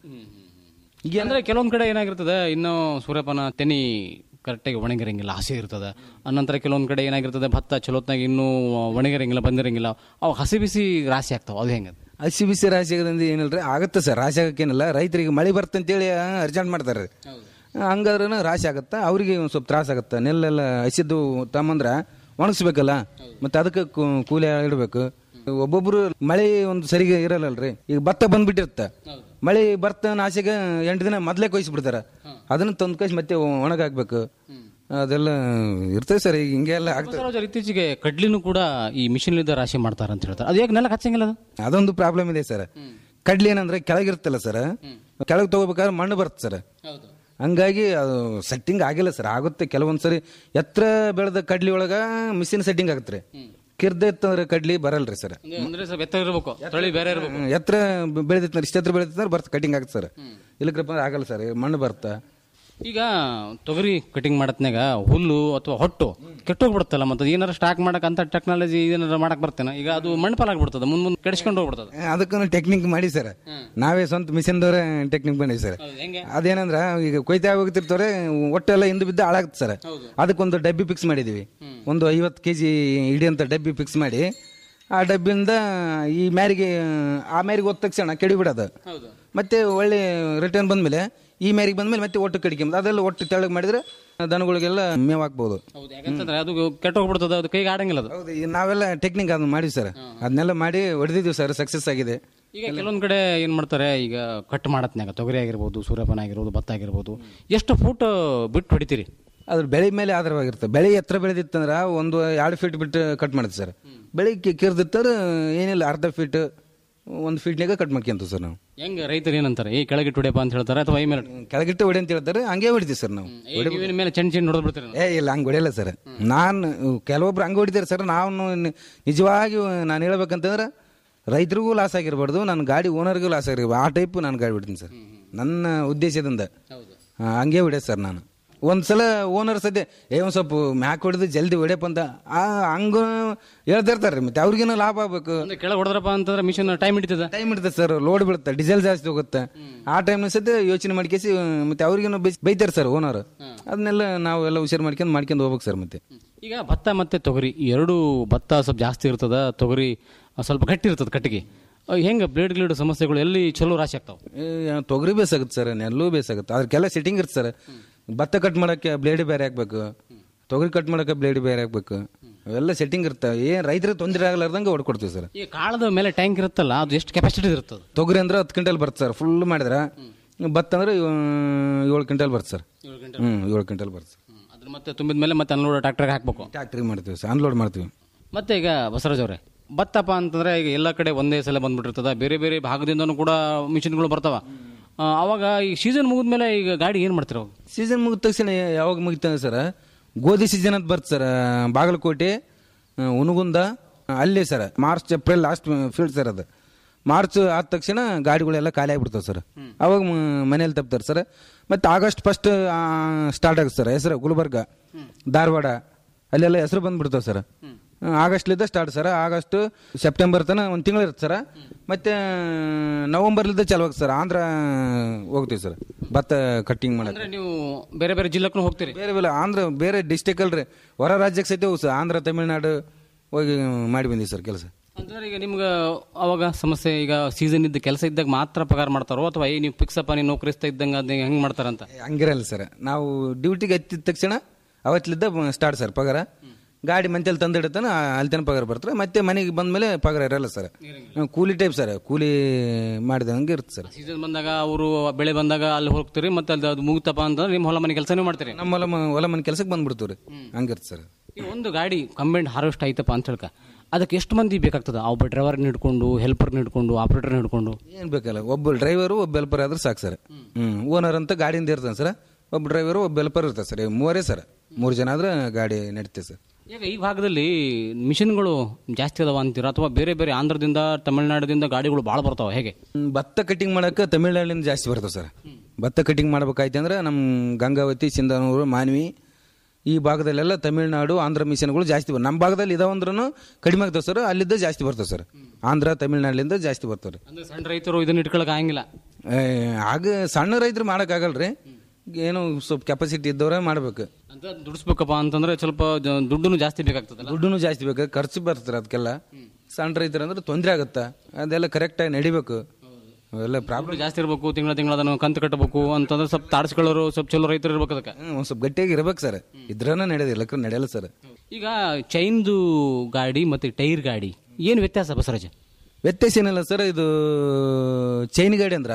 ಈಗ ಅಂದ್ರೆ ಕೆಲವೊಂದ್ ಕಡೆ ಏನಾಗಿರ್ತದೆ ಇನ್ನು ಸೂರ್ಯಪಾನ ತೆನಿ ಕರೆಕ್ಟಾಗಿ ಒಣಗಿರಂಗಿಲ್ಲ ಹಸಿ ಇರ್ತದೆ ಅನಂತರ ಕೆಲವೊಂದ್ ಕಡೆ ಏನಾಗಿರ್ತದೆ ಭತ್ತ ಚಲೋತ್ನಾಗ ಇನ್ನೂ ಒಣಗಿರಂಗಿಲ್ಲ ಬಂದಿರಂಗಿಲ್ಲ ಅವು ಹಸಿ ಬಿಸಿ ರಾಶಿ ಆಗ್ತಾವ ಅದು ಹೆಂಗ ಹಸಿ ಬಿಸಿ ರಾಶಿ ಆಗೋದ್ರಿಂದ ಏನಿಲ್ಲ ಆಗುತ್ತೆ ಸರ್ ರಾಶಿ ಆಗಕ್ಕೇನಿಲ್ಲ ರೈತರಿಗೆ ಮಳೆ ಬರ್ತಂತೇಳಿ ಅರ್ಜೆಂಟ್ ಮಾಡ್ತಾರೆ ಹಂಗಾದ್ರೂ ರಾಶಿ ಆಗುತ್ತೆ ಅವ್ರಿಗೆ ಒಂದು ಸ್ವಲ್ಪ ತ್ರಾಸ ಆಗುತ್ತೆ ನೆಲ್ಲೆಲ್ಲ ಹಸಿದ್ದು ತಮ್ಮಂದ್ರೆ ಒಣಗಿಸ್ಬೇಕಲ್ಲ ಮತ್ತೆ ಅದಕ್ಕೆ ಕೂ- ಕೂಲಿ ಇಡಬೇಕು ಒಬ್ಬೊಬ್ರು ಮಳೆ ಒಂದು ಸರಿಗೆ ಇರಲ್ಲಲ್ರಿ ಈಗ ಭತ್ತ ಬಂದ್ಬಿಟ್ಟಿರುತ್ತೆ ಮಳೆ ಬರ್ತ ಆಸೆಗೆ ಎಂಟು ದಿನ ಮೊದಲೇ ಕೊಯ್ಸ್ಬಿಡ್ತಾರೆ ಅದನ್ನ ತಂದು ಕೈಸಿ ಮತ್ತೆ ಒಣಗಾಕ್ಬೇಕು ಅದೆಲ್ಲ ಇರ್ತದೆ ಸರ್ ಈಗ ಹಿಂಗೆಲ್ಲ ಆಗ್ತದೆ ಬಸವರಾಜ್ ಅವ್ರು ಇತ್ತೀಚೆಗೆ ಕಡ್ಲಿನೂ ಕೂಡ ಈ ಮಿಷಿನ್ ಇದ್ದ ರಾಶಿ ಮಾಡ್ತಾರ ಅಂತ ಹೇಳ್ತಾರೆ ಅದು ಯಾಕೆ ನೆಲಕ್ಕೆ ಹಚ್ಚಂಗಿಲ್ಲ ಅದು ಅದೊಂದು ಪ್ರಾಬ್ಲಮ್ ಇದೆ ಸರ್ ಕಡ್ಲಿ ಏನಂದ್ರೆ ಕೆಳಗಿರುತ್ತಲ್ಲ ಸರ್ ಕೆಳಗೆ ತಗೋಬೇಕಾದ್ರೆ ಮಣ್ಣು ಬರುತ್ತೆ ಸರ್ ಹಂಗಾಗಿ ಅದು ಸೆಟ್ಟಿಂಗ್ ಆಗಿಲ್ಲ ಸರ್ ಆಗುತ್ತೆ ಕೆಲವೊಂದ್ ಸರಿ ಎತ್ತರ ಬೆಳೆದ ಕಡ್ಲಿ ಒಳಗ ಮಿಷಿನ್ ಸೆಟ್ಟಿಂಗ್ ಆಗುತ್ತೆ ರೀ ಕಿರ್ದ ಎತ್ತಂದ್ರೆ ಕಡ್ಲಿ ಬರಲ್ರಿ ಸರ್ ಅಂದ್ರೆ ಸ್ವಲ್ಪ ಎತ್ತರ ಇರಬೇಕು ತಳಿ ಬೇರೆ ಇರಬೇಕು ಎತ್ತರ ಬೆಳೆದಿತ್ತು ಇಷ್ಟ ಎತ್ತರ ಬೆಳೆದಿತ್ತು ಬರ್ತ ಕಟಿಂಗ್ ಆಗುತ್ತೆ ಸರ್ ಇಲ್ಲಕ್ರಪ್ಪ ಅಂದ್ರೆ ಆಗಲ್ಲ ಸರ್ ಮಣ್ಣು ಬರ್ತಾ ಈಗ ತೊಗರಿ ಕಟಿಂಗ್ ಮಾಡತ್ನಾಗ ಹುಲ್ಲು ಅಥವಾ ಹೊಟ್ಟು ಕೆಟ್ಟೋಗ್ಬಿಡುತ್ತಲ್ಲ ಮತ್ತೆ ಏನಾರ ಸ್ಟಾಕ್ ಮಾಡಕ್ ಅಂತ ಟೆಕ್ನಾಲಜಿ ಏನಾರ ಮಾಡಕ್ ಬರ್ತೇನೆ ಈಗ ಅದು ಮಣ್ಣಪಾಲ್ ಆಗ್ಬಿಡ್ತದೆ ಮುಂದ್ ಮುಂದೆ ಕೆಡಿಸ್ಕೊಂಡು ಹೋಗ್ಬಿಡ್ತದೆ ಅದಕ್ಕೂ ಟೆಕ್ನಿಕ್ ಮಾಡಿ ಸರ್ ನಾವೇ ಸ್ವಂತ ಮಿಷನ್ದವ್ರೆ ಟೆಕ್ನಿಕ್ ಮಾಡಿ ಸರ್ ಹೆಂಗೆ ಅದೇನಂದ್ರ ಈಗ ಕೊಯ್ತಾ ಹೋಗ್ತಿರ್ತಾರೆ ಒಟ್ಟೆಲ್ಲ ಹಿಂದೆ ಬಿದ್ದು ಹಾಳಾಗುತ್ತೆ ಸರ್ ಅದಕ್ಕೊಂದು ಡಬ್ಬಿ ಫಿಕ್ಸ್ ಮಾಡಿದೀವಿ ಒಂದು ಐವತ್ತು ಕೆ ಜಿ ಹಿಡಿಯಂತ ಡಬ್ಬಿ ಫಿಕ್ಸ್ ಮಾಡಿ ಆ ಡಬ್ಬಿಯಿಂದ ಈ ಮ್ಯಾರಿಗೆ ಆ ಮ್ಯಾರಿಗೆ ಹೋದ ತಕ್ಷಣ ಕೆಡಿಬಿಡೋದು ಮತ್ತೆ ಒಳ್ಳೆ ರಿಟರ್ನ್ ಬಂದ್ಮೇಲೆ ಈ ಮ್ಯಾರಿಗೆ ಬಂದ್ಮೇಲೆ ಮತ್ತೆ ಒಟ್ಟು ಕಡಿಕೆ ಅದೆಲ್ಲ ಒಟ್ಟು ತೆಳಗ್ ಮಾಡಿದ್ರೆ ದನಗಳಿಗೆಲ್ಲ ಮೇವ್ ಹಾಕ್ಬೋದು ಹೌದು ಯಾಕಂತಂದ್ರೆ ಅದು ಕೆಟ್ಟೋಗ್ಬಿಡ್ತದೆ ಅದು ಕೈಗೆ ಆಡಂಗಿಲ್ಲ ಅದು ಹೌದು ಈ ನಾವೆಲ್ಲ ಟೆಕ್ನಿಕ್ ಅದನ್ನ ಮಾಡಿವಿ ಸರ್ ಅದನ್ನೆಲ್ಲ ಮಾಡಿ ಹೊಡೆದಿದ್ದೀವಿ ಸರ್ ಸಕ್ಸಸ್ ಆಗಿದೆ ಈಗ ಕೆಲವೊಂದ್ ಕಡೆ ಏನ್ ಮಾಡ್ತಾರೆ ಈಗ ಕಟ್ ಮಾಡತ್ನಾಗ ತೊಗರಿ ಆಗಿರ್ಬೋದು ಸೂರ್ಯಪಾನ ಆಗಿರ್ಬೋದು ಭತ್ತ ಆಗಿರ್ಬೋದು ಎಷ್ಟು ಫೂಟ್ ಬಿಟ್ಟು ಹೊಡಿತೀರಿ ಅದ್ರ ಬೆಳೆ ಮೇಲೆ ಆಧಾರವಾಗಿರುತ್ತೆ ಬೆಳೆ ಎತ್ತರ ಬೆಳೆದಿತ್ತಂದ್ರ ಒಂದು ಎರಡು ಫೀಟ್ ಬಿಟ್ಟು ಕಟ್ ಮಾಡುತ್ತೆ ಸರ್ ಬೆಳೆ ಕಿರ್ದಿತ್ತಂದ್ರೆ ಏನಿಲ್ಲ ಅರ್ಧ ಫೀಟ್ ಒಂದು ಫೀಟ್ನಾಗ ಕಟ್ ಮಾಡ್ಕೊಂತ ಸರ್ ನಾವು ಹೆಂಗ ರೈತರು ಏನಂತಾರೆ ಈ ಕೆಳಗಿಟ್ಟು ಹೊಡಿಯಪ್ಪ ಅಂತ ಹೇಳ್ತಾರೆ ಅಥವಾ ಈ ಮೇಲೆ ಕೆಳಗಿಟ್ಟು ಹೊಡಿ ಅಂತ ಹೇಳ್ತಾರೆ ಹಂಗೆ ಹೊಡಿತೀವಿ ಸರ್ ನಾವು ಈ ಕಿವಿನ ಮೇಲೆ ಚೆಂಡ್ ಚೆಂಡ್ ಹೊಡೆದ್ ಬಿಡ್ತೀರಿ ಏ ಇಲ್ಲ ಹಂಗೆ ಹೊಡಿಯಲ್ಲ ಸರ್ ನಾನು ಕೆಲವೊಬ್ರು ಹಂಗೆ ಹೊಡಿತಾರೆ ಸರ್ ನಾವು ನಿಜವಾಗಿ ನಾನು ಹೇಳ್ಬೇಕಂತಂದ್ರೆ ರೈತರಿಗೂ ಲಾಸ್ ಆಗಿರ್ಬಾರ್ದು ನನ್ನ ಗಾಡಿ ಓನರ್ಗೂ ಲಾಸ್ ಆಗಿರ್ಬಾರ್ದು ಆ ಟೈಪ್ ನಾನು ಗಾಡಿ ಹೊಡಿತೀನಿ ಸರ್ ನನ್ನ ಉದ್ದೇಶದಿಂದ ಆ, ಹಂಗೆ ಹೊಡ್ಯ ಸರ್ ನಾನು ಒಂದ್ಸಲ ಓನರ್ ಸದ್ಯ ಏ ಒಂದು ಸ್ವಲ್ಪ ಮ್ಯಾಕ್ ಹೊಡೆದು ಜಲ್ದಿ ಹೊಡ್ಯಪ್ಪ ಅಂತ ಆ ಹಂಗ ಹೇಳ್ತಿರ್ತಾರೆ ಮತ್ತೆ ಅವ್ರಿಗೇನು ಲಾಭ ಆಗ್ಬೇಕು ಅಂದ್ರೆ ಕೆಳಗೆ ಹೊಡೆದ್ರಪ್ಪ ಅಂತಂದ್ರೆ ಮಿಷನ್ ಟೈಮ್ ಹಿಡಿತದ ಟೈಮ್ ಇರ್ತದೆ ಸರ್ ಲೋಡ್ ಬೀಳುತ್ತೆ ಡೀಸೆಲ್ ಜಾಸ್ತಿ ಹೋಗುತ್ತೆ ಆ ಟೈಮ್ ಸದ್ಯ ಯೋಚನೆ ಮಾಡ್ಕೇಸಿ ಮತ್ತೆ ಅವ್ರಿಗೇನು ಬೈಸ್- ಬೈತಾರೆ ಸರ್ ಓನರ್ ಅದನ್ನೆಲ್ಲ ನಾವು ಎಲ್ಲ ಹುಷಾರು ಮಾಡ್ಕೊಂಡು ಮಾಡ್ಕೊಂಡು ಹೋಗ್ಬೇಕು ಸರ್ ಮತ್ತೆ ಈಗ ಭತ್ತ ಮತ್ತೆ ತೊಗರಿ ಈ ಎರಡು ಭತ್ತ ಸ್ವಲ್ಪ ಜಾಸ್ತಿ ಇರ್ತದ ತೊಗರಿ ಸ್ವಲ್ಪ ಗಟ್ಟಿ ಇರ್ತದ ಕಟ್ಟಿಗೆ ಅಹ್ ಹೆಂಗ ಬ್ಲೇಡ್ ಗ್ಲೇಡ್ ಸಮಸ್ಯೆಗಳು ಎಲ್ಲಿ ಚಲೋ ರಾಶಿ ಆಗ್ತಾವ ಏ, ತೊಗರಿ ಬೇಸಾಗುತ್ತೆ ಸರ್ ನೆಲ್ಲೂ ಬೇಸಾಗುತ್ತೆ ಅದಕ್ಕೆಲ್ಲ ಸೆಟ್ಟಿಂಗ್ ಇರುತ್ತೆ ಸರ್ ಭತ್ತ ಕಟ್ ಮಾಡಕ್ಕೆ ಬ್ಲೇಡ್ ಬೇರೆ ಹಾಕ್ಬೇಕು ತೊಗರಿ ಕಟ್ ಮಾಡಕ್ಕೆ ಬ್ಲೇಡ್ ಬೇರೆ ಹಾಕ್ಬೇಕು ಅವೆಲ್ಲ ಸೆಟ್ಟಿಂಗ್ ಇರುತ್ತೆ ಏನ್ ರೈತರಿಗೆ ತೊಂದರೆ ಆಗಲಾರ್ದಂಗೆ ಹೊಡ್ಕೊಡ್ತೀವಿ ಸರ್ ಈ ಕಾಳದ ಮೇಲೆ ಟ್ಯಾಂಕ್ ಇರುತ್ತಲ್ಲ ಅದು ಎಷ್ಟು ಕೆಪಾಸಿಟಿ ಇರ್ತದೆ ತೊಗರಿ ಅಂದ್ರೆ ಹತ್ತು ಕ್ವಿಂಟಲ್ ಬರುತ್ತೆ ಸರ್ ಫುಲ್ ಮಾಡಿದ್ರೆ ಭತ್ತ ಅಂದ್ರೆ ಏಳು ಕ್ವಿಂಟಲ್ ಬರುತ್ತೆ ಸರ್ ಹ್ಞೂ ಏಳು ಕ್ವಿಂಟಲ್ ಬರುತ್ತೆ ಸರ್ ಅದ್ರ ಮತ್ತೆ ತುಂಬಿದ ಮೇಲೆ ಮತ್ತೆ ಅನ್ಲೋಡ್ ಟ್ರಾಕ್ಟರ್ಗೆ ಹಾಕ್ಬೇಕು ಟ್ಯಾಕ್ಟ್ರಿಗೆ ಮಾಡ್ತೀವಿ ಸರ್ ಅನ್ಲೋಡ್ ಮಾಡ್ತೀವಿ ಮತ್ತೆ ಈಗ ಬಸವರಾಜ್ ಅವರೇ ಭತ್ತಪ್ಪ ಅಂತಂದ್ರೆ ಈಗ ಎಲ್ಲ ಕಡೆ ಒಂದೇ ಸಲ ಬಂದ್ಬಿಟ್ಟಿರ್ತದ ಬೇರೆ ಬೇರೆ ಭಾಗದಿಂದನೂ ಕೂಡ ಮಿಷಿನ್ಗಳು ಬರ್ತಾವ ಆ, ಅವಾಗ ಈ ಸೀಸನ್ ಮುಗಿದ್ಮೇಲೆ ಈಗ ಗಾಡಿ ಏನ್ ಮಾಡ್ತೀರ ಅವಾಗ ಸೀಸನ್ ಮುಗಿದ ತಕ್ಷಣ ಯಾವಾಗ ಮುಗಿತಾನೆ ಸರ್ ಗೋಧಿ ಸೀಸನ್ ಅಂತ ಬರುತ್ತೆ ಸರ್ ಬಾಗಲಕೋಟೆ ಆ, ಉನಗುಂದ ಆ, ಅಲ್ಲೇ sir March April last field sir ಅದು ಮಾರ್ಚ್ ಆದ ತಕ್ಷಣ ಗಾಡಿಗಳೆಲ್ಲ ಖಾಲಿ ಆಗಿಬಿಡ್ತಾವೆ ಸರ್ ಅವಾಗ ಮ- ಮನೇಲಿ ತಪ್ತಾರೆ ಸರ್ ಮತ್ತು ಆಗಸ್ಟ್ ಫಸ್ಟ್ ಸ್ಟಾರ್ಟ್ ಆಗುತ್ತೆ ಸರ್ ಹೆಸರು ಗುಲ್ಬರ್ಗ ಧಾರವಾಡ ಅಲ್ಲೆಲ್ಲ ಹೆಸರು ಬಂದ್ಬಿಡ್ತಾವೆ ಸರ್ ಆಗಸ್ಟ್ಲಿದ್ದ ಸ್ಟಾರ್ಟ್ ಸರ್ ಆಗಸ್ಟ್ ಸೆಪ್ಟೆಂಬರ್ ತನಕ ಒಂದು ತಿಂಗಳು ಇರುತ್ತೆ ಸರ್ ಮತ್ತೆ ನವಂಬರ್ಲಿದ್ದ ಚಾಲು ಆಗುತ್ತೆ ಸರ್ ಆಂಧ್ರ ಹೋಗ್ತೀವಿ ಸರ್ ಭತ್ತ ಕಟ್ಟಿಂಗ್ ಮಾಡಕ್ಕೆ ಅಂದ್ರೆ ನೀವು ಬೇರೆ ಬೇರೆ ಜಿಲ್ಲೆಗೂ ಹೋಗ್ತೀರಿ ಬೇರೆ ಬೇರೆ ಆಂಧ್ರ ಬೇರೆ ಡಿಸ್ಟಿಕ್ ಅಲ್ರಿ ಹೊರ ರಾಜ್ಯಕ್ಕೆ ಸಹಿತ ಹೋಗಿ ಸರ್ ಆಂಧ್ರ ತಮಿಳ್ನಾಡು ಹೋಗಿ ಮಾಡಿ ಬಂದೀವಿ ಸರ್ ಕೆಲಸ ಅಂತಂದ್ರೆ ಈಗ ನಿಮ್ಗೆ ಅವಾಗ ಸಮಸ್ಯೆ ಈಗ ಸೀಸನ್ ಇದ್ದ ಕೆಲಸ ಇದ್ದಾಗ ಮಾತ್ರ ಪಗಾರ ಮಾಡ್ತಾರೋ ಅಥವಾ ಏ ನೀವು ಫಿಕ್ಸ್ ಅಪ್ಪ ನೀವು ನೌಕರಿಸ್ತಾ ಇದ್ದಂಗೆ ಅದ್ ಹೆಂಗ್ ಮಾಡ್ತಾರಂತ ಹಂಗಿರಲ್ಲ ಸರ್ ನಾವು ಡ್ಯೂಟಿಗೆ ಹತ್ತಿದ ತಕ್ಷಣ ಅವತ್ತಲಿದ್ದ ಸ್ಟಾರ್ಟ್ ಸರ್ ಪಗಾರ ಗಾಡಿ ಮಂತಲ್ಲಿ ತಂದಿಡ್ತಾನೆ ಅಲ್ಲಿ ತನಕ ಪಗಾರ ಬರ್ತಾರೆ ಮತ್ತೆ ಮನೆಗೆ ಬಂದ್ಮೇಲೆ ಪಗಾರ ಇರಲ್ಲ ಸರ್ ಕೂಲಿ ಟೈಪ್ ಸರ್ ಕೂಲಿ ಮಾಡಿದಂಗೆ ಇರುತ್ತೆ ಸರ್ ಸೀಸನ್ ಬಂದಾಗ ಅವರು ಬೆಳೆ ಬಂದಾಗ ಅಲ್ಲಿ ಹೋಗ್ತೀರಿ ಮತ್ತೆ ಅಲ್ಲಿ ಅದು ಮುಗಿತಪ್ಪ ಅಂತಂದ್ರೆ ನಿಮ್ಮ ಹೊಲ ಮನೆ ಕೆಲಸನೂ ಮಾಡ್ತೀರಿ ನಮ್ಮ ಹೊಲ ಮ- ಹೊಲ ಮನೆ ಕೆಲಸಕ್ಕೆ ಬಂದ್ಬಿಡ್ತೀವಿ ರೀ ಹಂಗಿರುತ್ತೆ ಸರ್ ಈ ಒಂದು ಗಾಡಿ ಕಂಬೈಂಡ್ ಹಾರ್ವೆಸ್ಟ್ ಆಯ್ತಪ್ಪ ಅಂತ ಹೇಳ್ಕ ಅದಕ್ಕೆ ಎಷ್ಟು ಮಂದಿ ಬೇಕಾಗ್ತದೆ ಒಬ್ಬ ಡ್ರೈವರ್ನ ಹಿಡ್ಕೊಂಡು ಹೆಲ್ಪರ್ನ ಹಿಡ್ಕೊಂಡು ಆಪರೇಟರ್ನ ಹಿಡ್ಕೊಂಡು ಏನು ಬೇಕಲ್ಲ ಒಬ್ಬ ಡ್ರೈವರು ಒಬ್ಬ ಹೆಲ್ಪರ್ ಆದ್ರೆ ಸಾಕು ಸರ್ ಹ್ಞೂ ಓನರ್ ಅಂತ ಗಾಡಿಯಿಂದ ಇರ್ತಾನೆ ಸರ್ ಒಬ್ಬ ಡ್ರೈವರು ಒಬ್ಬ ಹೆಲ್ಪರ್ ಇರ್ತಾರೆ ಸರ್ ಮೂವರೇ ಸರ್ ಮೂರು ಜನ ಆದ್ರೆ ಗಾಡಿ ನಡೀತೆ ಸರ್ ಈಗ ಈ ಭಾಗದಲ್ಲಿ ಮಿಷನ್ಗಳು ಜಾಸ್ತಿ ಅದಾವ ಅಂತೀರಾ ಅಥವಾ ಬೇರೆ ಬೇರೆ ಆಂಧ್ರದಿಂದ ತಮಿಳುನಾಡಿನಿಂದ ಗಾಡಿಗಳು ಭಾಳ ಬರ್ತಾವ ಹೇಗೆ ಹ್ಮ್, ಭತ್ತ ಕಟಿಂಗ್ ಮಾಡಕ್ಕೆ ತಮಿಳ್ನಾಡಿನಿಂದ ಜಾಸ್ತಿ ಬರ್ತದೆ ಸರ್ ಭತ್ತ ಕಟಿಂಗ್ ಮಾಡ್ಬೇಕಾಯ್ತು ಅಂದ್ರೆ ನಮ್ಮ ಗಂಗಾವತಿ ಸಿಂಧನೂರು ಮಾನ್ವಿ ಈ ಭಾಗದಲ್ಲೆಲ್ಲ ತಮಿಳ್ನಾಡು ಆಂಧ್ರ ಮಿಷನ್ಗಳು ಜಾಸ್ತಿ ಬರ್ ನಮ್ಮ ಭಾಗದಲ್ಲಿ ಇದಾವಂದ್ರೂ ಕಡಿಮೆ ಆಗ್ತವೆ ಸರ್ ಅಲ್ಲಿದ್ದ ಜಾಸ್ತಿ ಬರ್ತವೆ ಸರ್ ಆಂಧ್ರ ತಮಿಳ್ನಾಡಿನಿಂದ ಜಾಸ್ತಿ ಬರ್ತಾರೆ ಅಂದ್ರೆ ಸಣ್ಣ ರೈತರು ಇದನ್ನ ಇಟ್ಕೊಳಕ್ ಆಗಂಗಿಲ್ಲ ಏ, ಆಗ ಸಣ್ಣ ರೈತರು ಮಾಡೋಕ್ಕಾಗಲ್ರಿ ಏನು ಸ್ವಲ್ಪ ಕೆಪಾಸಿಟಿ ಇದ್ದವರೇ ಮಾಡ್ಬೇಕು ಅಂತ ದುಡಿಸ್ಬೇಕಪ್ಪ ಅಂತಂದ್ರೆ ಸ್ವಲ್ಪ ದುಡ್ಡು ಜಾಸ್ತಿ ಬೇಕಾಗ್ತದಲ್ಲ ದುಡ್ಡು ಜಾಸ್ತಿ ಬೇಕು ಖರ್ಚು ಬರ್ತಾರೆ ಅದಕ್ಕೆಲ್ಲ ಸಣ್ಣ ರೈತರು ಅಂದ್ರೆ ತೊಂದರೆ ಆಗುತ್ತಾ ಅದೆಲ್ಲ ಕರೆಕ್ಟಾಗಿ ನಡಿಬೇಕು ಅವೆಲ್ಲ ಪ್ರಾಬ್ಲಮ್ ಜಾಸ್ತಿ ಇರಬೇಕು ತಿಂಗಳ ತಿಂಗಳ ಅದನ್ನು ಕಂತು ಕಟ್ಟಬೇಕು ಅಂತಂದ್ರೆ ಸ್ವಲ್ಪ ತಾಡಿಸ್ಕೊಳ್ಳೋರು ಸ್ವಲ್ಪ ಚಲೋ ರೈತರು ಇರ್ಬೇಕು ಅದಕ್ಕೆ ಒಂದು ಸ್ವಲ್ಪ ಗಟ್ಟಿಯಾಗಿ ಇರ್ಬೇಕು ಸರ್ ಇದ್ರನ್ನ ನಡೆಯೋದಿಲ್ಲ ಇಲ್ಲಕ್ರೆ ನಡೆಯಲ್ಲ ಸರ್ ಈಗ ಚೈನ್ದು ಗಾಡಿ ಮತ್ತೆ ಟೈರ್ ಗಾಡಿ ಏನು ವ್ಯತ್ಯಾಸ ಬಸವರಾಜ್ ವ್ಯತ್ಯಾಸ ಏನಿಲ್ಲ ಸರ್ ಇದು ಚೈನ್ ಗಾಡಿ ಅಂದ್ರೆ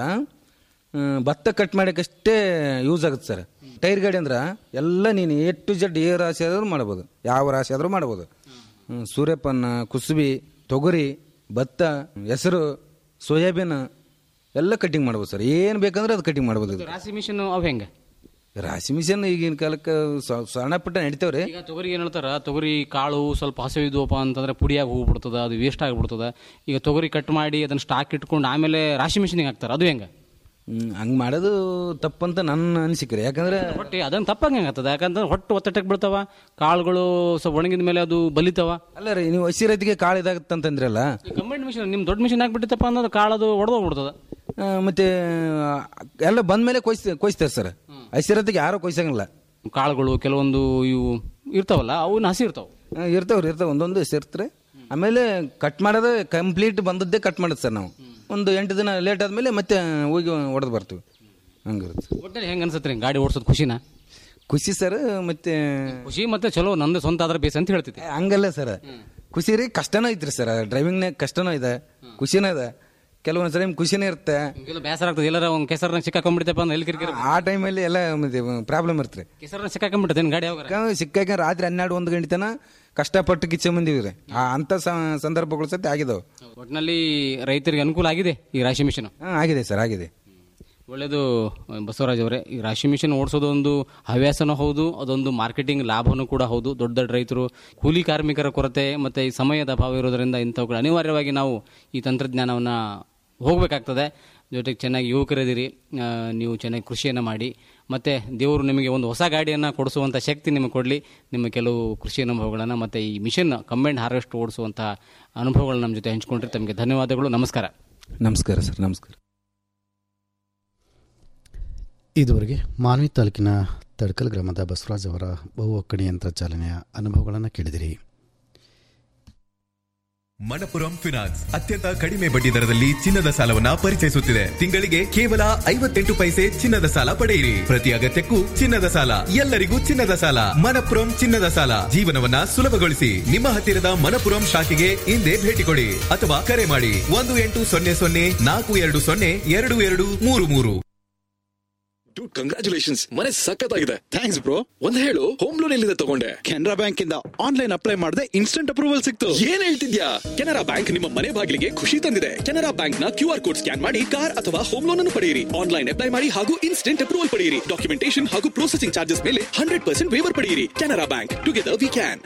ಆ, ಭತ್ತ ಕಟ್ ಮಾಡೋಕ್ಕಷ್ಟೇ ಯೂಸ್ ಆಗುತ್ತೆ ಸರ್ ಟೈರ್ ಗಾಡಿ ಅಂದ್ರೆ ಎಲ್ಲ ನೀನು ಎ ಟು ಜೆಡ್ ಏ ರಾಶಿ ಆದರೂ ಮಾಡ್ಬೋದು ಯಾವ ರಾಶಿ ಆದರೂ ಮಾಡ್ಬೋದು ಹ್ಮ್, ಸೂರ್ಯಪಾನ ಕುಸುಬಿ ತೊಗರಿ ಭತ್ತ ಹೆಸರು ಸೋಯಾಬೀನ್ ಎಲ್ಲ ಕಟಿಂಗ್ ಮಾಡ್ಬೋದು ಸರ್ ಏನು ಬೇಕಂದ್ರೆ ಅದು ಕಟಿಂಗ್ ಮಾಡ್ಬೋದು ಇದು. ರಾಸಿ ಮಿಷನ್ ಅವ್ ಹೆಂಗೆ ರಾಶಿ ಮಿಷನ್ ಈಗಿನ ಕಾಲಕ್ಕೆ ಸ- ಸಣ್ಣ ಪುಟ್ಟ ನಡಿತಾವ್ರಿ ಈಗ ತೊಗರಿ ಏನ್ ಹೇಳ್ತಾರ ತೊಗರಿ ಕಾಳು ಸ್ವಲ್ಪ ಹಸಿವು ಇದ್ವಪ್ಪ ಅಂತಂದ್ರೆ ಪುಡಿಯಾಗಿ ಹೋಗ್ಬಿಡ್ತದ ಅದು ವೇಸ್ಟ್ ಆಗಿಬಿಡ್ತದ ಈಗ ತೊಗರಿ ಕಟ್ ಮಾಡಿ ಅದನ್ನ ಸ್ಟಾಕ್ ಇಟ್ಕೊಂಡು ಆಮೇಲೆ ರಾಶಿ ಮಿಷನಿಗೆ ಹಾಕ್ತಾರ ಅದು ಹೆಂಗ ಹಂಗೆ ಮಾಡೋದು ತಪ್ಪಂತ ನನ್ನ ಅನಿಸಿಕೆ ರೀ ಯಾಕಂದ್ರೆ ಹೊಟ್ಟೆ ಅದನ್ನ ತಪ್ಪಂಗೆ ಆಗ್ತದ ಯಾಕಂದ್ರೆ ಹೊಟ್ಟು ಒತ್ತಟಕ್ಕೆ ಬೀಳ್ತಾವ ಕಾಳುಗಳು ಸ್ವಲ್ಪ ಒಣಗಿದ ಮೇಲೆ ಅದು ಬಲಿತಾವ ಅಲ್ಲ ರೀ ನೀವು ಹಸಿ ರೈತಿಗೆ ಕಾಳು ಇದಾಗುತ್ತೆ ಅಂತಂದ್ರಲ್ಲ ಕಂಬೈಂಡ್ ಮಿಷನ್ ನಿಮ್ ದೊಡ್ಡ ಮಿಷನ್ ಹಾಕ್ಬಿಟ್ಟಿತ್ತಪ್ಪ ಅನ್ನೋದು ಕಾಳದು ಒಡೆದೋಗ್ಬಿಡ್ತದ ಆ, ಮತ್ತೆ ಆ, ಎಲ್ಲ ಬಂದ್ಮೇಲೆ ಕೊಯ್ಸ್ ಕೊಯ್ಸ್ತಾರೆ ಸರ್ ಹಸಿರತ್ತಿಗೆ ಯಾರು ಕೊಯ್ಸಂಗಿಲ್ಲ ಕಾಳುಗಳು ಕೆಲವೊಂದು ಇವು ಇರ್ತಾವಲ್ಲ ಅವನ್ನ ಹಸಿ ಇರ್ತಾವ ಇರ್ತಾವ್ರಿ ಇರ್ತಾವ ಒಂದೊಂದು ಇರ್ತಾರೆ ಆಮೇಲೆ ಕಟ್ ಮಾಡೋದು ಕಂಪ್ಲೀಟ್ ಬಂದದ್ದೇ ಕಟ್ ಮಾಡೋದು ಸರ್ ನಾವು ಒಂದು ಎಂಟು ದಿನ ಲೇಟ್ ಆದ್ಮೇಲೆ ಮತ್ತೆ ಹೋಗಿ ಹೊಡೆದು ಬರ್ತೀವಿ ಹಂಗಿರುತ್ತೆ ಒಟ್ಟಲ್ಲಿ ಹೆಂಗ್ ಅನ್ಸತ್ರಿ ಗಾಡಿ ಓಡಿಸೋದು ಖುಷಿನ ಖುಷಿ ಸರ್ ಮತ್ತೆ ಖುಷಿ ಮತ್ತೆ ಚಲೋ ನಂದು ಸ್ವಂತ ಆದ್ರೆ ಬೇಸ್ ಅಂತ ಹೇಳ್ತೈತಿ ಹಂಗಲ್ಲ ಸರ್ ಖುಷಿ ರೀ ಕಷ್ಟನೂ ಐತ್ರಿ ಸರ್ ಡ್ರೈವಿಂಗ್ನಾಗ ಕಷ್ಟನೂ ಇದೆ ಖುಷಿನೂ ಇದೆ ಕೆಲವೊಂದು ಸರಿ ಖುಷಿನೇ ಇರುತ್ತೆ ಎಲ್ಲ ಬೇಸರ ಆಗ್ತದೆ ಎಲ್ಲಾರ ಒಂದು ಕೆಸರ್ನಾಗ ಸಿಕ್ಕಾಕೊಂಡ್ಬಿಡ್ತಪ್ಪ ಅಂದ್ರೆ ಎಲ್ಲಿ ಕಿರಿಕಿರಿ ಆ ಟೈಮಲ್ಲಿ ಎಲ್ಲ ಮತ್ತೆ ಪ್ರಾಬ್ಲಮ್ ಇರ್ತದೆ ಕೆಸರ್ನಾಗ ಸಿಕ್ಕಾಕೊಂಡ್ಬಿಡ್ತೇನೆ ಗಾಡಿ ಯಾವಾಗ ಸಿಕ್ಕಾಕ ರಾತ್ರಿ ಹನ್ನೆರಡು ಒಂದು ಗಂಟೆ ತನ ಕಷ್ಟಪಟ್ಟು ಕಿಚ್ಚ ಬಂದಿವ್ರಿ ಆ ಅಂತ ಸ- ಸಂದರ್ಭಗಳು ಸತಿ ಆಗಿದಾವೆ ಒಟ್ಟಿನಲ್ಲಿ ರೈತರಿಗೆ ಅನುಕೂಲ ಆಗಿದೆ ಈ ರಾಶಿ ಮಿಷನ್ ಹಾಂ ಆಗಿದೆ ಸರ್ ಆಗಿದೆ ಒಳ್ಳೆಯದು ಬಸವರಾಜ್ ಅವರೇ ಈ ರಾಶಿ ಮಿಷನ್ ಓಡಿಸೋದು ಒಂದು ಹವ್ಯಾಸನೂ ಹೌದು ಅದೊಂದು ಮಾರ್ಕೆಟಿಂಗ್ ಲಾಭನೂ ಕೂಡ ಹೌದು ದೊಡ್ಡ ದೊಡ್ಡ ರೈತರು ಕೂಲಿ ಕಾರ್ಮಿಕರ ಕೊರತೆ ಮತ್ತು ಈ ಸಮಯದ ಅಭಾವ ಇರೋದರಿಂದ ಇಂಥವುಗಳು ಅನಿವಾರ್ಯವಾಗಿ ನಾವು ಈ ತಂತ್ರಜ್ಞಾನವನ್ನು ಹೋಗಬೇಕಾಗ್ತದೆ ಜೊತೆಗೆ ಚೆನ್ನಾಗಿ ಯುವಕರಿದ್ದೀರಿ ಆ, ನೀವು ಚೆನ್ನಾಗಿ ಕೃಷಿಯನ್ನು ಮಾಡಿ ಮತ್ತು ದೇವರು ನಿಮಗೆ ಒಂದು ಹೊಸ ಗಾಡಿಯನ್ನು ಕೊಡಿಸುವಂಥ ಶಕ್ತಿ ನಿಮಗೆ ಕೊಡಲಿ ನಿಮ್ಮ ಕೆಲವು ಕೃಷಿ ಅನುಭವಗಳನ್ನು ಮತ್ತು ಈ ಮಿಷನ್ ಕಂಬೈಂಡ್ ಹಾರ್ವೆಸ್ಟ್ ಓಡಿಸುವಂಥ ಅನುಭವಗಳನ್ನ ನಮ್ಮ ಜೊತೆ ಹಂಚ್ಕೊಂಡ್ರೆ ತಮಗೆ ಧನ್ಯವಾದಗಳು ನಮಸ್ಕಾರ ನಮಸ್ಕಾರ ಸರ್ ನಮಸ್ಕಾರ ಇದುವರೆಗೆ ಮಾನ್ವಿ ತಾಲೂಕಿನ ತಡ್ಕಲ್ ಗ್ರಾಮದ ಬಸವರಾಜ್ ಅವರ ಬಹು ಒಕ್ಕಣಿ ಯಂತ್ರ ಚಾಲನೆಯ ಅನುಭವಗಳನ್ನು ಕೇಳಿದಿರಿ ಮಣಪುರಂ ಫಿನಾನ್ಸ್ ಅತ್ಯಂತ ಕಡಿಮೆ ಬಡ್ಡಿ ದರದಲ್ಲಿ ಚಿನ್ನದ ಸಾಲವನ್ನ ಪರಿಚಯಿಸುತ್ತಿದೆ ತಿಂಗಳಿಗೆ ಕೇವಲ ಐವತ್ತೆಂಟು ಪೈಸೆ ಚಿನ್ನದ ಸಾಲ ಪಡೆಯಿರಿ ಪ್ರತಿ ಅಗತ್ಯಕ್ಕೂ ಚಿನ್ನದ ಸಾಲ ಎಲ್ಲರಿಗೂ ಚಿನ್ನದ ಸಾಲ ಮಣಪುರಂ ಚಿನ್ನದ ಸಾಲ ಜೀವನವನ್ನ ಸುಲಭಗೊಳಿಸಿ ನಿಮ್ಮ ಹತ್ತಿರದ ಮಣಪುರಂ ಶಾಖೆಗೆ ಇಂದೇ ಭೇಟಿ ಕೊಡಿ ಅಥವಾ ಕರೆ ಮಾಡಿ ಒಂದು ಎಂಟು ಸೊನ್ನೆ ಸೊನ್ನೆ ನಾಲ್ಕು ಎರಡು ಸೊನ್ನೆ ಎರಡು ಎರಡು ಮೂರು ಮೂರು ಕಂಗ್ರಾಚುಲೇಷನ್ಸ್ ಮನೆ ಸಖತ್ತಾಗಿದೆ ಥ್ಯಾಂಕ್ಸ್ ಬ್ರೋ ಒಂದ್ ಹೇಳು ಹೋಮ್ ಲೋನ್ ಎಲ್ಲಿಂದ ತಗೊಂಡೆ ಕೆನರಾ ಬ್ಯಾಂಕ್ ಇಂದ ಆನ್ಲೈನ್ ಅಪ್ಲೈ ಮಾಡಿದೆ ಇನ್ಸ್ಟೆಂಟ್ ಅಪ್ರೂವಲ್ ಸಿಕ್ತು ಏನ್ ಹೇಳ್ತಿದ್ಯಾ ಕೆನರಾ ಬ್ಯಾಂಕ್ ನಿಮ್ಮ ಮನೆ ಬಾಗಿಲಿಗೆ ಖುಷಿ ತಂದಿದೆ ಕೆನರಾ ಬ್ಯಾಂಕ್ ನ ಕ್ಯೂ ಆರ್ ಕೋಡ್ ಸ್ಕ್ಯಾನ್ ಮಾಡಿ ಕಾರ್ ಅಥವಾ ಹೋಮ್ ಲೋನ್ ಅನ್ನು ಪಡೆಯಿರಿ ಆನ್ಲೈನ್ ಅಪ್ಲೈ ಮಾಡಿ ಹಾಗೂ ಇನ್ಸ್ಟೆಂಟ್ ಅಪ್ರೂವಲ್ ಪಡೆಯಿರಿ ಡಾಕ್ಯುಮೆಂಟೇಶನ್ ಹಾಗೂ ಪ್ರೊಸೆಸಿಂಗ್ ಚಾರ್ಜಸ್ ಮೇಲೆ ಹಂಡ್ರೆಡ್ ಪರ್ಸೆಂಟ್ ವೇವರ್ ಪಡೆಯಿರಿ Canara bank together we can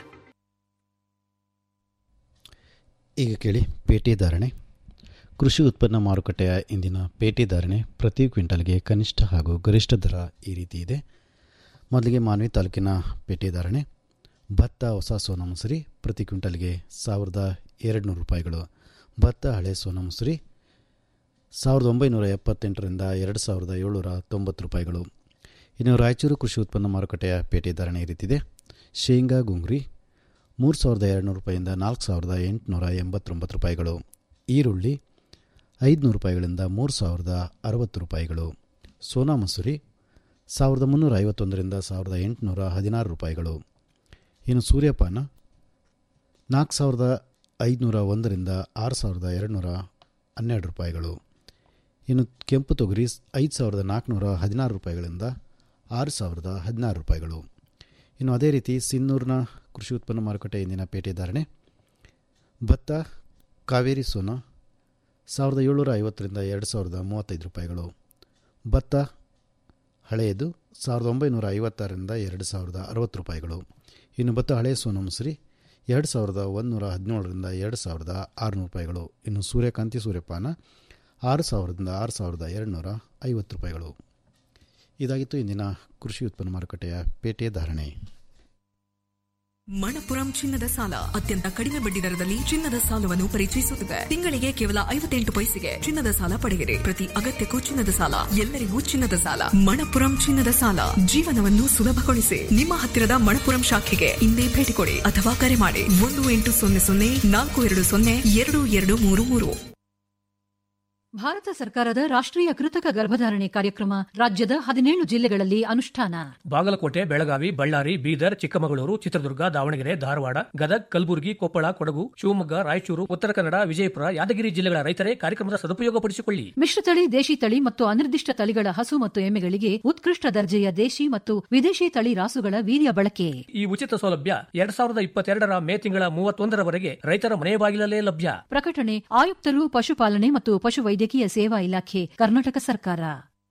ಈಗ ಕೇಳಿ ಪೇಟೆ ಧಾರಣೆ ಕೃಷಿ ಉತ್ಪನ್ನ ಮಾರುಕಟ್ಟೆಯ ಇಂದಿನ ಪೇಟೆ ಧಾರಣೆ ಪ್ರತಿ ಕ್ವಿಂಟಲ್ಗೆ ಕನಿಷ್ಠ ಹಾಗೂ ಗರಿಷ್ಠ ದರ ಈ ರೀತಿ ಇದೆ ಮೊದಲಿಗೆ ಮಾನ್ವಿ ತಾಲೂಕಿನ ಪೇಟೆ ಧಾರಣೆ ಭತ್ತ ಹೊಸ ಸೋನಾ ಮಸೂರಿ ಪ್ರತಿ ಕ್ವಿಂಟಲ್ಗೆ ಸಾವಿರದ ಎರಡು ನೂರು ರೂಪಾಯಿಗಳು ಭತ್ತ ಹಳೆ ಸೋನಾ ಮಸೂರಿ ಸಾವಿರದ ಒಂಬೈನೂರ ಎಪ್ಪತ್ತೆಂಟರಿಂದ ಎರಡು ಸಾವಿರದ ಏಳ್ನೂರ ತೊಂಬತ್ತು ರೂಪಾಯಿಗಳು ಇನ್ನು ರಾಯಚೂರು ಕೃಷಿ ಉತ್ಪನ್ನ ಮಾರುಕಟ್ಟೆಯ ಪೇಟೆ ಧಾರಣೆ ಈ ರೀತಿದೆ ಶೇಂಗಾ ಗುಂಗ್ರಿ ಮೂರು ಸಾವಿರದ ಎರಡುನೂರು ರೂಪಾಯಿಂದ ನಾಲ್ಕು ಸಾವಿರದ ಎಂಟುನೂರ ಎಂಬತ್ತೊಂಬತ್ತು ರೂಪಾಯಿಗಳು ಈರುಳ್ಳಿ ಐದುನೂರು ರೂಪಾಯಿಗಳಿಂದ ಮೂರು ಸಾವಿರದ ಅರವತ್ತು ರೂಪಾಯಿಗಳು ಸೋನಾ ಮಸೂರಿ ಸಾವಿರದ ಮುನ್ನೂರ ಐವತ್ತೊಂದರಿಂದ ಸಾವಿರದ ಎಂಟುನೂರ ಹದಿನಾರು ರೂಪಾಯಿಗಳು ಇನ್ನು ಸೂರ್ಯಪಾನ ನಾಲ್ಕು ಸಾವಿರದ ಐದುನೂರ ಒಂದರಿಂದ ಆರು ಸಾವಿರದ ಎರಡುನೂರ ಹನ್ನೆರಡು ರೂಪಾಯಿಗಳು ಇನ್ನು ಕೆಂಪು ತೊಗರಿ ಐದು ಸಾವಿರದ ನಾಲ್ಕುನೂರ ಹದಿನಾರು ರೂಪಾಯಿಗಳಿಂದ ಆರು ಸಾವಿರದ ಹದಿನಾರು ರೂಪಾಯಿಗಳು ಇನ್ನು ಅದೇ ರೀತಿ ಸಿನ್ನೂರಿನ ಕೃಷಿ ಉತ್ಪನ್ನ ಮಾರುಕಟ್ಟೆ ಇಂದಿನ ಪೇಟೆ ಧಾರಣೆ ಭತ್ತ ಕಾವೇರಿ ಸೋನ ಸಾವಿರದ ಏಳ್ನೂರ ಐವತ್ತರಿಂದ ಎರಡು ಸಾವಿರದ ಮೂವತ್ತೈದು ರೂಪಾಯಿಗಳು ಭತ್ತ ಹಳೆಯದು ಸಾವಿರದ ಒಂಬೈನೂರ ಐವತ್ತಾರರಿಂದ ಎರಡು ಸಾವಿರದ ಅರವತ್ತು ರೂಪಾಯಿಗಳು ಇನ್ನು ಭತ್ತ ಹಳೆಯ ಸೋನ ಮುಸುರಿ ಎರಡು ಸಾವಿರದ ಒಂದುನೂರ ಹದಿನೇಳರಿಂದ ಎರಡು ಸಾವಿರದ ಆರುನೂರು ರೂಪಾಯಿಗಳು ಇನ್ನು ಸೂರ್ಯಕಾಂತಿ ಸೂರ್ಯಪಾನ ಆರು ಸಾವಿರದಿಂದ ಆರು ಸಾವಿರದ ಎರಡುನೂರ ಐವತ್ತು ರೂಪಾಯಿಗಳು ಇದಾಗಿತ್ತು ಇಂದಿನ ಕೃಷಿ ಉತ್ಪನ್ನ ಮಾರುಕಟ್ಟೆಯ ಪೇಟೆ ಧಾರಣೆ ಮಣಪುರಂ ಚಿನ್ನದ ಸಾಲ ಅತ್ಯಂತ ಕಡಿಮೆ ಬಡ್ಡಿ ದರದಲ್ಲಿ ಚಿನ್ನದ ಸಾಲವನ್ನು ಪರಿಚಯಿಸುತ್ತಿದೆ ತಿಂಗಳಿಗೆ ಕೇವಲ ಐವತ್ತೆಂಟು ಪೈಸೆಗೆ ಚಿನ್ನದ ಸಾಲ ಪಡೆಯಿರಿ ಪ್ರತಿ ಅಗತ್ಯಕ್ಕೂ ಚಿನ್ನದ ಸಾಲ ಎಲ್ಲರಿಗೂ ಚಿನ್ನದ ಸಾಲ ಮಣಪುರಂ ಚಿನ್ನದ ಸಾಲ ಜೀವನವನ್ನು ಸುಲಭಗೊಳಿಸಿ ನಿಮ್ಮ ಹತ್ತಿರದ ಮಣಪುರಂ ಶಾಖೆಗೆ ಇಂದೇ ಭೇಟಿ ಕೊಡಿ ಅಥವಾ ಕರೆ ಮಾಡಿ ಒಂದು ಎಂಟು ಸೊನ್ನೆ ಸೊನ್ನೆ ನಾಲ್ಕು ಎರಡು ಸೊನ್ನೆ ಎರಡು ಎರಡು ಮೂರು ಮೂರು ಭಾರತ ಸರ್ಕಾರದ ರಾಷ್ಟ್ರೀಯ ಕೃತಕ ಗರ್ಭಧಾರಣೆ ಕಾರ್ಯಕ್ರಮ ರಾಜ್ಯದ ಹದಿನೇಳು ಜಿಲ್ಲೆಗಳಲ್ಲಿ ಅನುಷ್ಠಾನ ಬಾಗಲಕೋಟೆ ಬೆಳಗಾವಿ ಬಳ್ಳಾರಿ ಬೀದರ್ ಚಿಕ್ಕಮಗಳೂರು ಚಿತ್ರದುರ್ಗ ದಾವಣಗೆರೆ ಧಾರವಾಡ ಗದಗ್ ಕಲಬುರಗಿ ಕೊಪ್ಪಳ ಕೊಡಗು ಶಿವಮೊಗ್ಗ ರಾಯಚೂರು ಉತ್ತರ ಕನ್ನಡ ವಿಜಯಪುರ ಯಾದಗಿರಿ ಜಿಲ್ಲೆಗಳ ರೈತರೇ ಕಾರ್ಯಕ್ರಮದ ಸದುಪಯೋಗಪಡಿಸಿಕೊಳ್ಳಿ ಮಿಶ್ರತಳಿ ದೇಶಿ ತಳಿ ಮತ್ತು ಅನಿರ್ದಿಷ್ಟ ತಳಿಗಳ ಹಸು ಮತ್ತು ಎಮ್ಮೆಗಳಿಗೆ ಉತ್ಕೃಷ್ಟ ದರ್ಜೆಯ ದೇಶಿ ಮತ್ತು ವಿದೇಶಿ ತಳಿ ರಾಸುಗಳ ವೀರ್ಯ ಬಳಕೆ ಈ ಉಚಿತ ಸೌಲಭ್ಯ ಎರಡ್ ಸಾವಿರದ ಇಪ್ಪತ್ತೆರಡರ ಮೇ ತಿಂಗಳ ಮೂವತ್ತೊಂದರವರೆಗೆ ರೈತರ ಮನೆ ಬಾಗಿಲಲ್ಲೇ ಲಭ್ಯ ಪ್ರಕಟಣೆ ಆಯುಕ್ತರು ಪಶುಪಾಲನೆ ಮತ್ತು ಪಶುವೈದ್ಯಕೀಯ ಸೇವಾ ಇಲಾಖೆ ಕರ್ನಾಟಕ ಸರ್ಕಾರ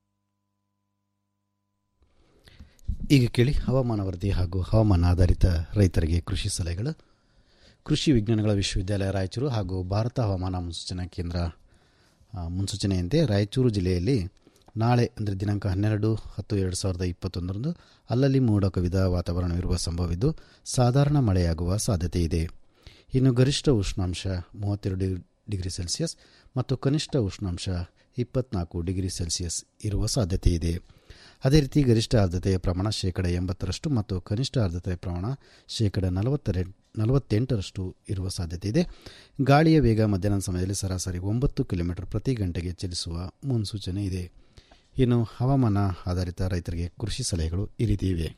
ಈಗ ಕೇಳಿ ಹವಾಮಾನ ವರದಿ ಹಾಗೂ ಹವಾಮಾನ ಆಧಾರಿತ ರೈತರಿಗೆ ಕೃಷಿ ಸಲಹೆಗಳು ಕೃಷಿ ವಿಜ್ಞಾನಗಳ ವಿಶ್ವವಿದ್ಯಾಲಯ ರಾಯಚೂರು ಹಾಗೂ ಭಾರತ ಹವಾಮಾನ ಮುನ್ಸೂಚನಾ ಕೇಂದ್ರ ಆ, ಮುನ್ಸೂಚನೆಯಂತೆ ರಾಯಚೂರು ಜಿಲ್ಲೆಯಲ್ಲಿ ನಾಳೆ ಅಂದರೆ ದಿನಾಂಕ ಹನ್ನೆರಡು ಹತ್ತು ಎರಡು ಸಾವಿರದ ಇಪ್ಪತ್ತೊಂದರಂದು ಅಲ್ಲಲ್ಲಿ ಮೋಡ ಕವಿದ ವಾತಾವರಣವಿರುವ ಸಂಭವವಿದ್ದು ಸಾಧಾರಣ ಮಳೆಯಾಗುವ ಸಾಧ್ಯತೆ ಇದೆ ಇನ್ನು ಗರಿಷ್ಠ ಉಷ್ಣಾಂಶ ಮೂವತ್ತೆರಡು ಡಿಗ್ರಿ ಸೆಲ್ಸಿಯಸ್ ಮತ್ತು ಕನಿಷ್ಠ ಉಷ್ಣಾಂಶ ಇಪ್ಪತ್ನಾಲ್ಕು ಡಿಗ್ರಿ ಸೆಲ್ಸಿಯಸ್ ಇರುವ ಸಾಧ್ಯತೆ ಇದೆ ಅದೇ ರೀತಿ ಗರಿಷ್ಠ ಆರ್ದ್ರತೆಯ ಪ್ರಮಾಣ ಶೇಕಡ ಎಂಬತ್ತರಷ್ಟು ಮತ್ತು ಕನಿಷ್ಠ ಆರ್ದ್ರತೆಯ ಪ್ರಮಾಣ ಶೇಕಡ ನಲವತ್ತೆರಡು ನಲವತ್ತೆಂಟರಷ್ಟು ಇರುವ ಸಾಧ್ಯತೆ ಇದೆ ಗಾಳಿಯ ವೇಗ ಮಧ್ಯಾಹ್ನದ ಸಮಯದಲ್ಲಿ ಸರಾಸರಿ ಒಂಬತ್ತು ಕಿಲೋಮೀಟರ್ ಪ್ರತಿ ಗಂಟೆಗೆ ಚಲಿಸುವ ಮುನ್ಸೂಚನೆ ಇದೆ ಇನ್ನು ಹವಾಮಾನ ಆಧಾರಿತ ರೈತರಿಗೆ ಕೃಷಿ ಸಲಹೆಗಳು ಈ ರೀತಿ ಇವೆ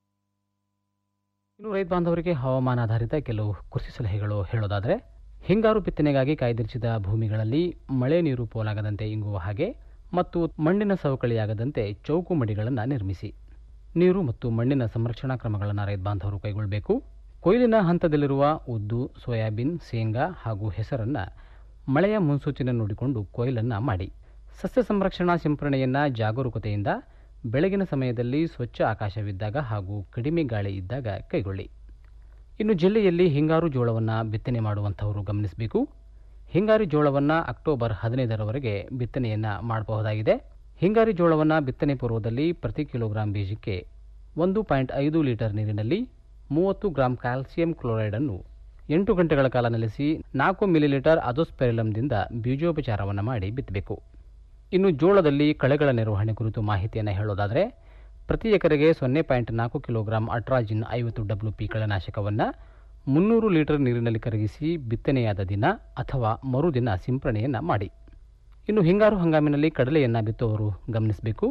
ಇನ್ನು ರೈತ ಬಾಂಧವರಿಗೆ ಹವಾಮಾನಾಧಾರಿತ ಕೆಲವು ಕೃಷಿ ಸಲಹೆಗಳು ಹೇಳೋದಾದರೆ ಹಿಂಗಾರು ಬಿತ್ತನೆಗಾಗಿ ಕಾಯ್ದಿರಿಸಿದ ಭೂಮಿಗಳಲ್ಲಿ ಮಳೆ ನೀರು ಪೋಲಾಗದಂತೆ ಇಂಗುವ ಹಾಗೆ ಮತ್ತು ಮಣ್ಣಿನ ಸವಕಳಿಯಾಗದಂತೆ ಚೌಕು ಮಡಿಗಳನ್ನು ನಿರ್ಮಿಸಿ ನೀರು ಮತ್ತು ಮಣ್ಣಿನ ಸಂರಕ್ಷಣಾ ಕ್ರಮಗಳನ್ನು ರೈತ ಬಾಂಧವರು ಕೈಗೊಳ್ಳಬೇಕು ಕೊಯ್ಲಿನ ಹಂತದಲ್ಲಿರುವ ಉದ್ದು ಸೋಯಾಬೀನ್ ಶೇಂಗಾ ಹಾಗೂ ಹೆಸರನ್ನು ಮಳೆಯ ಮುನ್ಸೂಚನೆ ನೋಡಿಕೊಂಡು ಕೊಯ್ಲನ್ನು ಮಾಡಿ ಸಸ್ಯ ಸಂರಕ್ಷಣಾ ಸಿಂಪರಣೆಯನ್ನು ಜಾಗರೂಕತೆಯಿಂದ ಬೆಳಗಿನ ಸಮಯದಲ್ಲಿ ಸ್ವಚ್ಛ ಆಕಾಶವಿದ್ದಾಗ ಹಾಗೂ ಕಡಿಮೆ ಗಾಳಿ ಇದ್ದಾಗ ಕೈಗೊಳ್ಳಿ ಇನ್ನು ಜಿಲ್ಲೆಯಲ್ಲಿ ಹಿಂಗಾರು ಜೋಳವನ್ನು ಬಿತ್ತನೆ ಮಾಡುವಂಥವರು ಗಮನಿಸಬೇಕು ಹಿಂಗಾರಿ ಜೋಳವನ್ನು ಅಕ್ಟೋಬರ್ ಹದಿನೈದರವರೆಗೆ ಬಿತ್ತನೆಯನ್ನು ಮಾಡಬಹುದಾಗಿದೆ ಹಿಂಗಾರಿ ಜೋಳವನ್ನು ಬಿತ್ತನೆ ಪೂರ್ವದಲ್ಲಿ ಪ್ರತಿ ಕಿಲೋಗ್ರಾಂ ಬೀಜಕ್ಕೆ ಒಂದು ಪಾಯಿಂಟ್ ಐದು ಲೀಟರ್ ನೀರಿನಲ್ಲಿ ಮೂವತ್ತು ಗ್ರಾಂ ಕ್ಯಾಲ್ಸಿಯಂ ಕ್ಲೋರೈಡನ್ನು ಎಂಟು ಗಂಟೆಗಳ ಕಾಲ ನೆಲೆಸಿ ನಾಲ್ಕು ಮಿಲಿಲೀಟರ್ ಅಜೋಸ್ಪೆರಿಲಮ್ದಿಂದ ಬೀಜೋಪಚಾರವನ್ನು ಮಾಡಿ ಬಿತ್ತಬೇಕು ಇನ್ನು ಜೋಳದಲ್ಲಿ ಕಳೆಗಳ ನಿರ್ವಹಣೆ ಕುರಿತು ಮಾಹಿತಿಯನ್ನು ಹೇಳೋದಾದರೆ ಪ್ರತಿ ಎಕರೆಗೆ ಸೊನ್ನೆ ಪಾಯಿಂಟ್ ನಾಲ್ಕು ಕಿಲೋಗ್ರಾಂ ಅಟ್ರಾಜಿನ್ ಐವತ್ತು ಡಬ್ಲ್ಯೂ ಪಿ ಕಳೆನಾಶಕವನ್ನು ಮುನ್ನೂರು ಲೀಟರ್ ನೀರಿನಲ್ಲಿ ಕರಗಿಸಿ ಬಿತ್ತನೆಯಾದ ದಿನ ಅಥವಾ ಮರುದಿನ ಸಿಂಪರಣೆಯನ್ನು ಮಾಡಿ ಇನ್ನು ಹಿಂಗಾರು ಹಂಗಾಮಿನಲ್ಲಿ ಕಡಲೆಯನ್ನು ಬಿತ್ತುವವರು ಗಮನಿಸಬೇಕು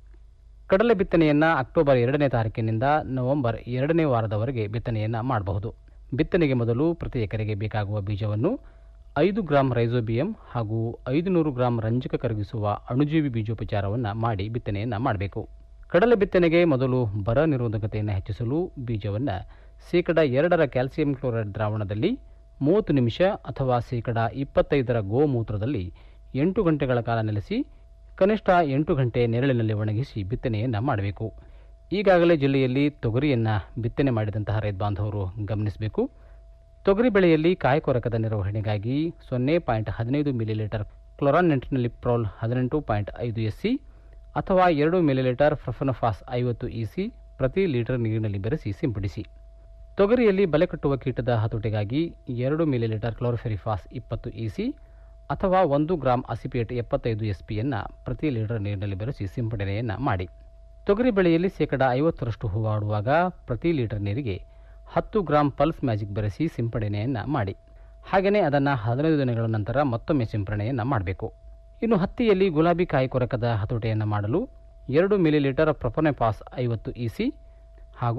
ಕಡಲೆ ಬಿತ್ತನೆಯನ್ನು ಅಕ್ಟೋಬರ್ ಎರಡನೇ ತಾರೀಕಿನಿಂದ ನವೆಂಬರ್ ಎರಡನೇ ವಾರದವರೆಗೆ ಬಿತ್ತನೆಯನ್ನು ಮಾಡಬಹುದು ಬಿತ್ತನೆಗೆ ಮೊದಲು ಪ್ರತಿ ಎಕರೆಗೆ ಬೇಕಾಗುವ ಬೀಜವನ್ನು ಐದು ಗ್ರಾಂ ರೈಸೋಬಿಯಂ ಹಾಗೂ ಐದು ನೂರು ಗ್ರಾಂ ರಂಜಕ ಕರಗಿಸುವ ಅಣುಜೀವಿ ಬೀಜೋಪಚಾರವನ್ನು ಮಾಡಿ ಬಿತ್ತನೆಯನ್ನು ಮಾಡಬೇಕು ಕಡಲೆ ಬಿತ್ತನೆಗೆ ಮೊದಲು ಬರ ನಿರೋಧಕತೆಯನ್ನು ಹೆಚ್ಚಿಸಲು ಬೀಜವನ್ನು ಶೇಕಡ ಎರಡರ ಕ್ಯಾಲ್ಸಿಯಂ ಕ್ಲೋರೈಡ್ ದ್ರಾವಣದಲ್ಲಿ ಮೂವತ್ತು ನಿಮಿಷ ಅಥವಾ ಶೇಕಡ ಇಪ್ಪತ್ತೈದರ ಗೋಮೂತ್ರದಲ್ಲಿ ಎಂಟು ಗಂಟೆಗಳ ಕಾಲ ನೆಲೆಸಿ ಕನಿಷ್ಠ ಎಂಟು ಗಂಟೆ ನೆರಳಿನಲ್ಲಿ ಒಣಗಿಸಿ ಬಿತ್ತನೆಯನ್ನು ಮಾಡಬೇಕು ಈಗಾಗಲೇ ಜಿಲ್ಲೆಯಲ್ಲಿ ತೊಗರಿಯನ್ನು ಬಿತ್ತನೆ ಮಾಡಿದಂತಹ ರೈತ ಬಾಂಧವರು ಗಮನಿಸಬೇಕು ತೊಗರಿ ಬೆಳೆಯಲ್ಲಿ ಕಾಯಿ ಕೊರಕದ ನಿರ್ವಹಣೆಗಾಗಿ ಸೊನ್ನೆ ಪಾಯಿಂಟ್ ಹದಿನೈದು ಮಿಲಿಲೀಟರ್ ಕ್ಲೊರಾನ್ ನೆಂಟಿನಲಿಪ್ರೋಲ್ ಹದಿನೆಂಟು ಪಾಯಿಂಟ್ ಐದು ಎಸ್ ಸಿ ಅಥವಾ ಎರಡು ಮಿಲಿಲೀಟರ್ ಫ್ರಫನಫಾಸ್ ಐವತ್ತು ಇ ಸಿ ಪ್ರತಿ ಲೀಟರ್ ನೀರಿನಲ್ಲಿ ಬೆರೆಸಿ ಸಿಂಪಡಿಸಿ ತೊಗರಿಯಲ್ಲಿ ಬಲೆ ಕಟ್ಟುವ ಕೀಟದ ಹತೋಟಿಗಾಗಿ ಎರಡು ಮಿಲಿಲೀಟರ್ ಕ್ಲೋರೋಫೆರಿಫಾಸ್ ಇಪ್ಪತ್ತು ಇ ಸಿ ಅಥವಾ ಒಂದು ಗ್ರಾಂ ಅಸಿಪೇಟ್ ಎಪ್ಪತ್ತೈದು ಎಸ್ ಪಿಯನ್ನು ಪ್ರತಿ ಲೀಟರ್ ನೀರಿನಲ್ಲಿ ಬೆರೆಸಿ ಸಿಂಪಡಣೆಯನ್ನು ಮಾಡಿ ತೊಗರಿ ಬೆಳೆಯಲ್ಲಿ ಶೇಕಡ ಐವತ್ತರಷ್ಟು ಹೂವಾಡುವಾಗ ಪ್ರತಿ ಲೀಟರ್ ನೀರಿಗೆ ಹತ್ತು ಗ್ರಾಂ ಪಲ್ಸ್ ಮ್ಯಾಜಿಕ್ ಬೆರೆಸಿ ಸಿಂಪಡಣೆಯನ್ನು ಮಾಡಿ ಹಾಗೆಯೇ ಅದನ್ನು ಹದಿನೈದು ದಿನಗಳ ನಂತರ ಮತ್ತೊಮ್ಮೆ ಸಿಂಪಡಣೆಯನ್ನು ಮಾಡಬೇಕು ಇನ್ನು ಹತ್ತಿಯಲ್ಲಿ ಗುಲಾಬಿ ಕಾಯಿ ಕೊರಕದ ಹತೋಟಿಯನ್ನು ಮಾಡಲು ಎರಡು ಮಿಲಿಲೀಟರ್ ಪ್ರೊಪೊನೆಪಾಸ್ ಐವತ್ತು ಇ ಸಿ ಹಾಗೂ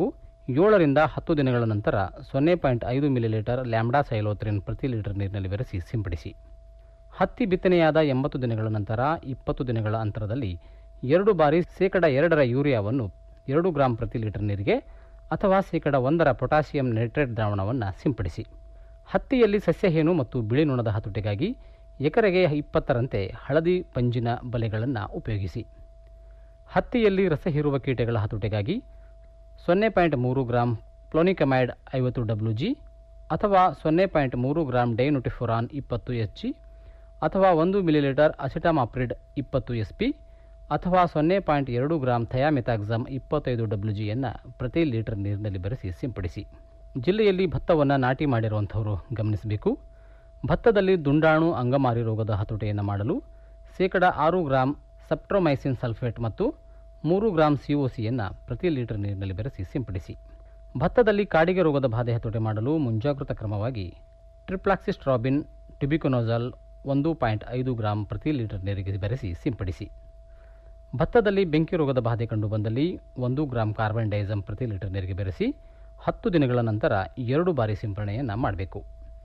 ಏಳರಿಂದ ಹತ್ತು ದಿನಗಳ ನಂತರ ಸೊನ್ನೆ ಪಾಯಿಂಟ್ ಐದು ಮಿಲಿಲೀಟರ್ ಲ್ಯಾಂಬ್ಡಾ ಸೈಲೋತ್ರಿನ್ ಪ್ರತಿ ಲೀಟರ್ ನೀರಿನಲ್ಲಿ ಬೆರೆಸಿ ಸಿಂಪಡಿಸಿ ಹತ್ತಿ ಬಿತ್ತನೆಯಾದ ಎಂಬತ್ತು ದಿನಗಳ ನಂತರ ಇಪ್ಪತ್ತು ದಿನಗಳ ಅಂತರದಲ್ಲಿ ಎರಡು ಬಾರಿ ಶೇಕಡ ಎರಡರ ಯೂರಿಯಾವನ್ನು ಎರಡು ಗ್ರಾಂ ಪ್ರತಿ ಲೀಟರ್ ನೀರಿಗೆ ಅಥವಾ ಶೇಕಡ ಒಂದರ ಪೊಟ್ಯಾಸಿಯಂ ನೈಟ್ರೇಟ್ ದ್ರಾವಣವನ್ನು ಸಿಂಪಡಿಸಿ ಹತ್ತಿಯಲ್ಲಿ ಸಸ್ಯಹೇನು ಮತ್ತು ಬಿಳಿ ನೊಣದ ಹತೋಟಿಗಾಗಿ ಎಕರೆಗೆ ಇಪ್ಪತ್ತರಂತೆ ಹಳದಿ ಪಂಜಿನ ಬಲೆಗಳನ್ನು ಉಪಯೋಗಿಸಿ ಹತ್ತಿಯಲ್ಲಿ ರಸ ಹೀರುವ ಕೀಟಗಳ ಹತೋಟಿಗಾಗಿ ಸೊನ್ನೆ ಪಾಯಿಂಟ್ ಮೂರು ಗ್ರಾಂ ಪ್ಲೋನಿಕಮೈಡ್ ಐವತ್ತು ಡಬ್ಲ್ಯೂ ಜಿ ಅಥವಾ ಸೊನ್ನೆ ಪಾಯಿಂಟ್ ಮೂರು ಗ್ರಾಂ ಡೈನುಟಿಫುರಾನ್ ಇಪ್ಪತ್ತು ಎಚ್ ಜಿ ಅಥವಾ ಒಂದು ಮಿಲಿಲೀಟರ್ ಅಸಿಟಮಾಪ್ರಿಡ್ ಇಪ್ಪತ್ತು ಎಸ್ ಪಿ ಅಥವಾ ಸೊನ್ನೆ ಪಾಯಿಂಟ್ ಎರಡು ಗ್ರಾಂ ಥಯಾಮೆಥಾಕ್ಸಮ್ ಇಪ್ಪತ್ತೈದು ಡಬ್ಲ್ಯೂ ಜಿಯನ್ನು ಪ್ರತಿ ಲೀಟರ್ ನೀರಿನಲ್ಲಿ ಬೆರೆಸಿ ಸಿಂಪಡಿಸಿ ಜಿಲ್ಲೆಯಲ್ಲಿ ಭತ್ತವನ್ನು ನಾಟಿ ಮಾಡಿರುವಂಥವರು ಗಮನಿಸಬೇಕು ಭತ್ತದಲ್ಲಿ ದುಂಡಾಣು ಅಂಗಮಾರಿ ರೋಗದ ಹತೋಟಿಯನ್ನು ಮಾಡಲು ಶೇಕಡ ಆರು ಗ್ರಾಂ ಸಪ್ಟ್ರೋಮೈಸಿನ್ ಸಲ್ಫೇಟ್ ಮತ್ತು ಮೂರು ಗ್ರಾಂ ಸಿಒಸಿಯನ್ನು ಪ್ರತಿ ಲೀಟರ್ ನೀರಿನಲ್ಲಿ ಬೆರೆಸಿ ಸಿಂಪಡಿಸಿ ಭತ್ತದಲ್ಲಿ ಕಾಡಿಗೆ ರೋಗದ ಬಾಧೆ ಹತೋಟಿ ಮಾಡಲು ಮುಂಜಾಗೃತ ಕ್ರಮವಾಗಿ ಟ್ರಿಪ್ಲಾಕ್ಸಿಸ್ಟ್ರಾಬಿನ್ ಟಿಬಿಕೊನೋಜಾಲ್ ಒಂದು ಪಾಯಿಂಟ್ ಐದು ಗ್ರಾಂ ಪ್ರತಿ ಲೀಟರ್ ನೀರಿಗೆ ಬೆರೆಸಿ ಸಿಂಪಡಿಸಿ ಭತ್ತದಲ್ಲಿ ಬೆಂಕಿ ರೋಗದ ಬಾಧೆ ಕಂಡುಬಂದಲ್ಲಿ ಒಂದು ಗ್ರಾಂ ಕಾರ್ಬನ್ ಡೈಸಮ್ ಪ್ರತಿ ಲೀಟರ್ ನೀರಿಗೆ ಬೆರೆಸಿ ಹತ್ತು ದಿನಗಳ ನಂತರ ಎರಡು ಬಾರಿ ಸಿಂಪರಣೆಯನ್ನು ಮಾಡಬೇಕು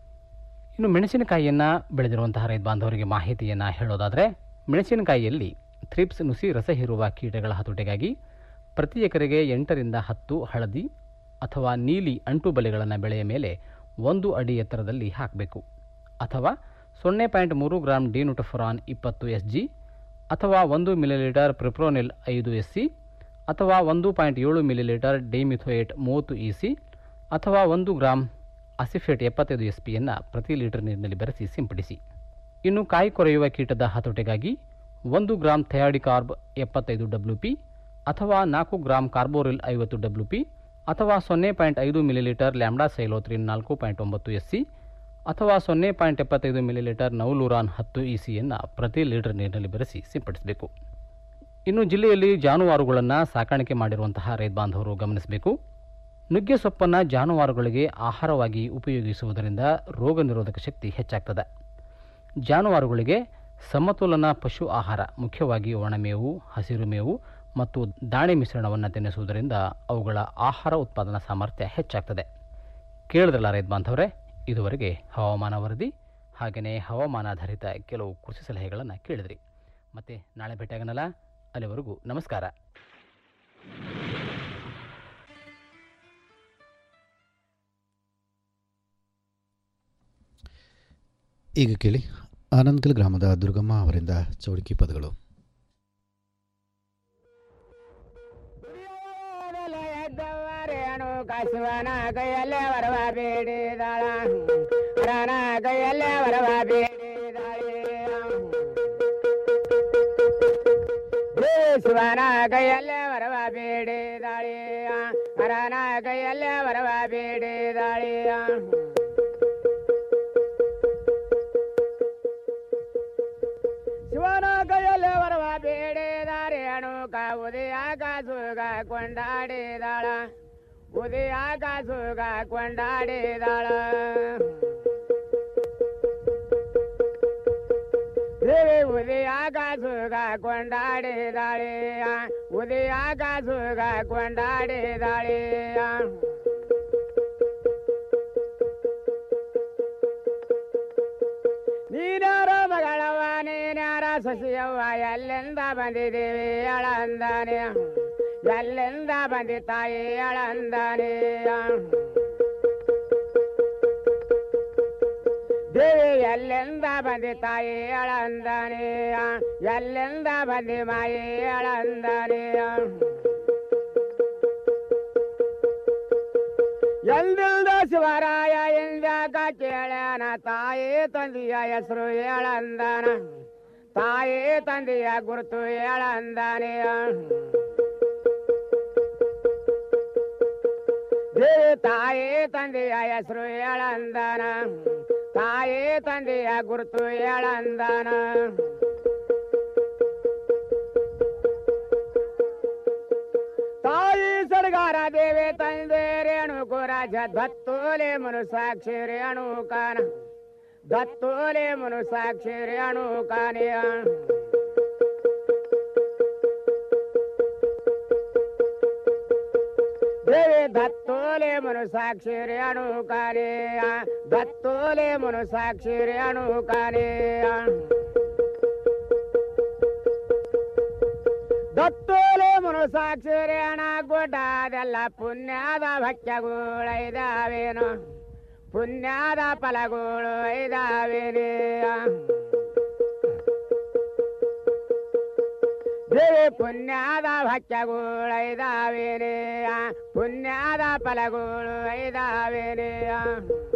ಇನ್ನು ಮೆಣಸಿನಕಾಯಿಯನ್ನು ಬೆಳೆದಿರುವಂತಹ ರೈತ ಬಾಂಧವರಿಗೆ ಮಾಹಿತಿಯನ್ನು ಹೇಳೋದಾದರೆ ಮೆಣಸಿನಕಾಯಿಯಲ್ಲಿ ಥ್ರಿಪ್ಸ್ ನುಸಿ ರಸ ಹೀರುವ ಕೀಟಗಳ ಹತೋಟಿಗಾಗಿ ಪ್ರತಿ ಎಕರೆಗೆ ಎಂಟರಿಂದ ಹತ್ತು ಹಳದಿ ಅಥವಾ ನೀಲಿ ಅಂಟು ಬಲೆಗಳನ್ನು ಬೆಳೆಯ ಮೇಲೆ ಒಂದು ಅಡಿ ಎತ್ತರದಲ್ಲಿ ಹಾಕಬೇಕು ಅಥವಾ ಸೊನ್ನೆ ಪಾಯಿಂಟ್ ಮೂರು ಗ್ರಾಂ ಡಿನುಟಫುರಾನ್ ಇಪ್ಪತ್ತು ಎಸ್ ಜಿ ಅಥವಾ ಒಂದು ಮಿಲಿಲೀಟರ್ ಪ್ರಿಪ್ರೋನಿಲ್ ಐದು ಎಸ್ ಸಿ ಅಥವಾ ಒಂದು ಪಾಯಿಂಟ್ ಏಳು ಮಿಲಿಲೀಟರ್ ಡೈಮಿಥೋಯೇಟ್ ಮೂವತ್ತು ಇ ಸಿ ಅಥವಾ ಒಂದು ಗ್ರಾಂ ಅಸಿಫೇಟ್ ಎಪ್ಪತ್ತೈದು ಎಸ್ ಪಿಯನ್ನು ಪ್ರತಿ ಲೀಟರ್ ನೀರಿನಲ್ಲಿ ಬೆರೆಸಿ ಸಿಂಪಡಿಸಿ ಇನ್ನು ಕಾಯಿ ಕೊರೆಯುವ ಕೀಟದ ಹತೋಟಿಗಾಗಿ ಒಂದು ಗ್ರಾಂ ಥಯಾಡಿಕಾರ್ಬ್ ಎಪ್ಪತ್ತೈದು ಡಬ್ಲ್ಯೂ ಪಿ ಅಥವಾ ನಾಲ್ಕು ಗ್ರಾಂ ಕಾರ್ಬೋರಿಲ್ ಐವತ್ತು ಡಬ್ಲ್ಯೂ ಪಿ ಅಥವಾ ಸೊನ್ನೆ ಪಾಯಿಂಟ್ ಐದು ಮಿಲಿಲೀಟರ್ ಲ್ಯಾಂಬ್ಡಾ ಸೈಲೋತ್ರಿನ್ ನಾಲ್ಕು ಪಾಯಿಂಟ್ ಒಂಬತ್ತು ಎಸ್ ಸಿ ಅಥವಾ ಸೊನ್ನೆ ಪಾಯಿಂಟ್ ಎಪ್ಪತ್ತೈದು ಮಿಲಿಲೀಟರ್ ನೌಲೂರಾನ್ ಹತ್ತು ಇ ಸಿಯನ್ನು ಪ್ರತಿ ಲೀಟರ್ ನೀರಿನಲ್ಲಿ ಬೆರೆಸಿ ಸಿಂಪಡಿಸಬೇಕು ಇನ್ನು ಜಿಲ್ಲೆಯಲ್ಲಿ ಜಾನುವಾರುಗಳನ್ನು ಸಾಕಾಣಿಕೆ ಮಾಡಿರುವಂತಹ ರೈತ ಬಾಂಧವರು ಗಮನಿಸಬೇಕು ನುಗ್ಗೆ ಸೊಪ್ಪನ್ನು ಜಾನುವಾರುಗಳಿಗೆ ಆಹಾರವಾಗಿ ಉಪಯೋಗಿಸುವುದರಿಂದ ರೋಗ ನಿರೋಧಕ ಶಕ್ತಿ ಹೆಚ್ಚಾಗ್ತದೆ ಜಾನುವಾರುಗಳಿಗೆ ಸಮತೋಲನ ಪಶು ಆಹಾರ ಮುಖ್ಯವಾಗಿ ಒಣಮೇವು ಹಸಿರು ಮೇವು ಮತ್ತು ದಾಣೆ ಮಿಶ್ರಣವನ್ನು ತಿನ್ನಿಸುವುದರಿಂದ ಅವುಗಳ ಆಹಾರ ಉತ್ಪಾದನಾ ಸಾಮರ್ಥ್ಯ ಹೆಚ್ಚಾಗ್ತದೆ ಕೇಳಿದ್ರಲ್ಲ ರೈತ ಬಾಂಧವರೇ ಇದುವರೆಗೆ ಹವಾಮಾನ ವರದಿ ಹಾಗೆಯೇ ಹವಾಮಾನಾಧಾರಿತ ಕೆಲವು ಕೃಷಿ ಸಲಹೆಗಳನ್ನು ಕೇಳಿದ್ರಿ ಮತ್ತೆ ನಾಳೆ ಭೇಟಿಯಾಗನಲ್ಲ ಅಲ್ಲಿವರೆಗೂ ನಮಸ್ಕಾರ ಈಗ ಕೇಳಿ ಆನಂದ್ಕಲ್ ಗ್ರಾಮದ ದುರ್ಗಮ್ಮ ಅವರಿಂದ ಚೌಡಿಕಿ ಪದಗಳು ಕಾಸುವನ ಕೈಯಲ್ಲೇ ವರವ ಬೇಡಿದಾಳ ರನ ಕೈಯಲ್ಲೇ ವರವ ಬೇಡಿದಾಳೆ ಶಿವನ ಕೈಯಲ್ಲೇ ವರವ ಬೇಡಿದಾಳೆ ರನ ಕೈಯಲ್ಲೇ ವರವ ಬೇಡಿದಾಳೆ ಶಿವನ ಕೈಯಲ್ಲೇ ವರವ ಬೇಡಿದಾರೆ ಅಣುಕ ಉದಯಾಗ ಸುಗ ಕೊಂಡಾಡಿದಾಳ ಉದಯಾಗ ಸುಗ ಕೊಂಡಾಡಿದಾಳ ದೇವಿ ಉದಯಾಗ ಸುಗ ಕೊಂಡಾಡಿದಾಳೆ ಉದಯಾಗ ಸುಗ ಕೊಂಡಾಡಿದಾಳೆ ನೀನಾರ ಮಗಳವ ನೀನಾರ ಸಸಿಯವ್ವ ಎಲ್ಲಿಂದ ಬಂದಿದ್ದೀವಿ ಅಳಂದಾನೆ ಎಲ್ಲಿಂದ ಬಂದಿ ತಾಯಿ ಅಳಂದಾನೆ ದೇವಿ ಎಲ್ಲಿಂದ ಬಂದಿ ತಾಯಿ ಅಳಂದಾನೆ ಎಲ್ಲಿಂದ ಬಂದಿ ಮಾಯಿ ಅಳಂದಾನೆ ಎಲ್ದಿಲ್ದ ಶಿವರಾಯ ಎಂದಾಗ ಕೇಳ್ಯಾನ ತಾಯಿ ತಂದೆಯ ಹೆಸರು ಹೇಳಂದಾನ ತಾಯಿ ತಂದೆಯ ಗುರುತು ಹೇಳಂದಾನೆ ದೇವಿ ತಾಯಿ ತಂದೆಯ ಹೆಸರು ಹೇಳಂದಾನ ತಾಯಿ ತಂದೆಯ ಗುರುತು ಹೇಳಂದಾನ ತಾಯಿ ಸರ್ಗಾರ ದೇವಿ ತಂದೆ ರೇಣುಕುರಾಜ ದತ್ತೋಲೆ ಮನು ಸಾಕ್ಷಿ ರೇಣುಕಾನ ದತ್ತೋಲೆ ಮನು ಸಾಕ್ಷಿ ರೇಣುಕಾನಿಯ ದೇವಿ ದತ್ತೋಲೆ ಮನು ಸಾಕ್ಷಿ ರೇಣು ಕಾನೇ ದತ್ತೋಲೆ ಮನು ಸಾಕ್ಷಿ ರೇಣು ಕಾನೇ ದತ್ತೋಲೆ ಮನು ಸಾಕ್ಷಿ ರೇಣ ಗುಡ್ಡದೆಲ್ಲ ಪುಣ್ಯದ ಭಕ್ಷ್ಯಗಳು ಇದಾವೇನು ಪುಣ್ಯದ ಫಲಗಳು ಇದಾವೇನೇ ದೇವಿ ಪುಣ್ಯದ ಭಕ್ಷ್ಯಗಳು ಇದಾವೇನೇ ಪುಣ್ಯದ ಫಲಗಳು ಇದಾವೇನೇ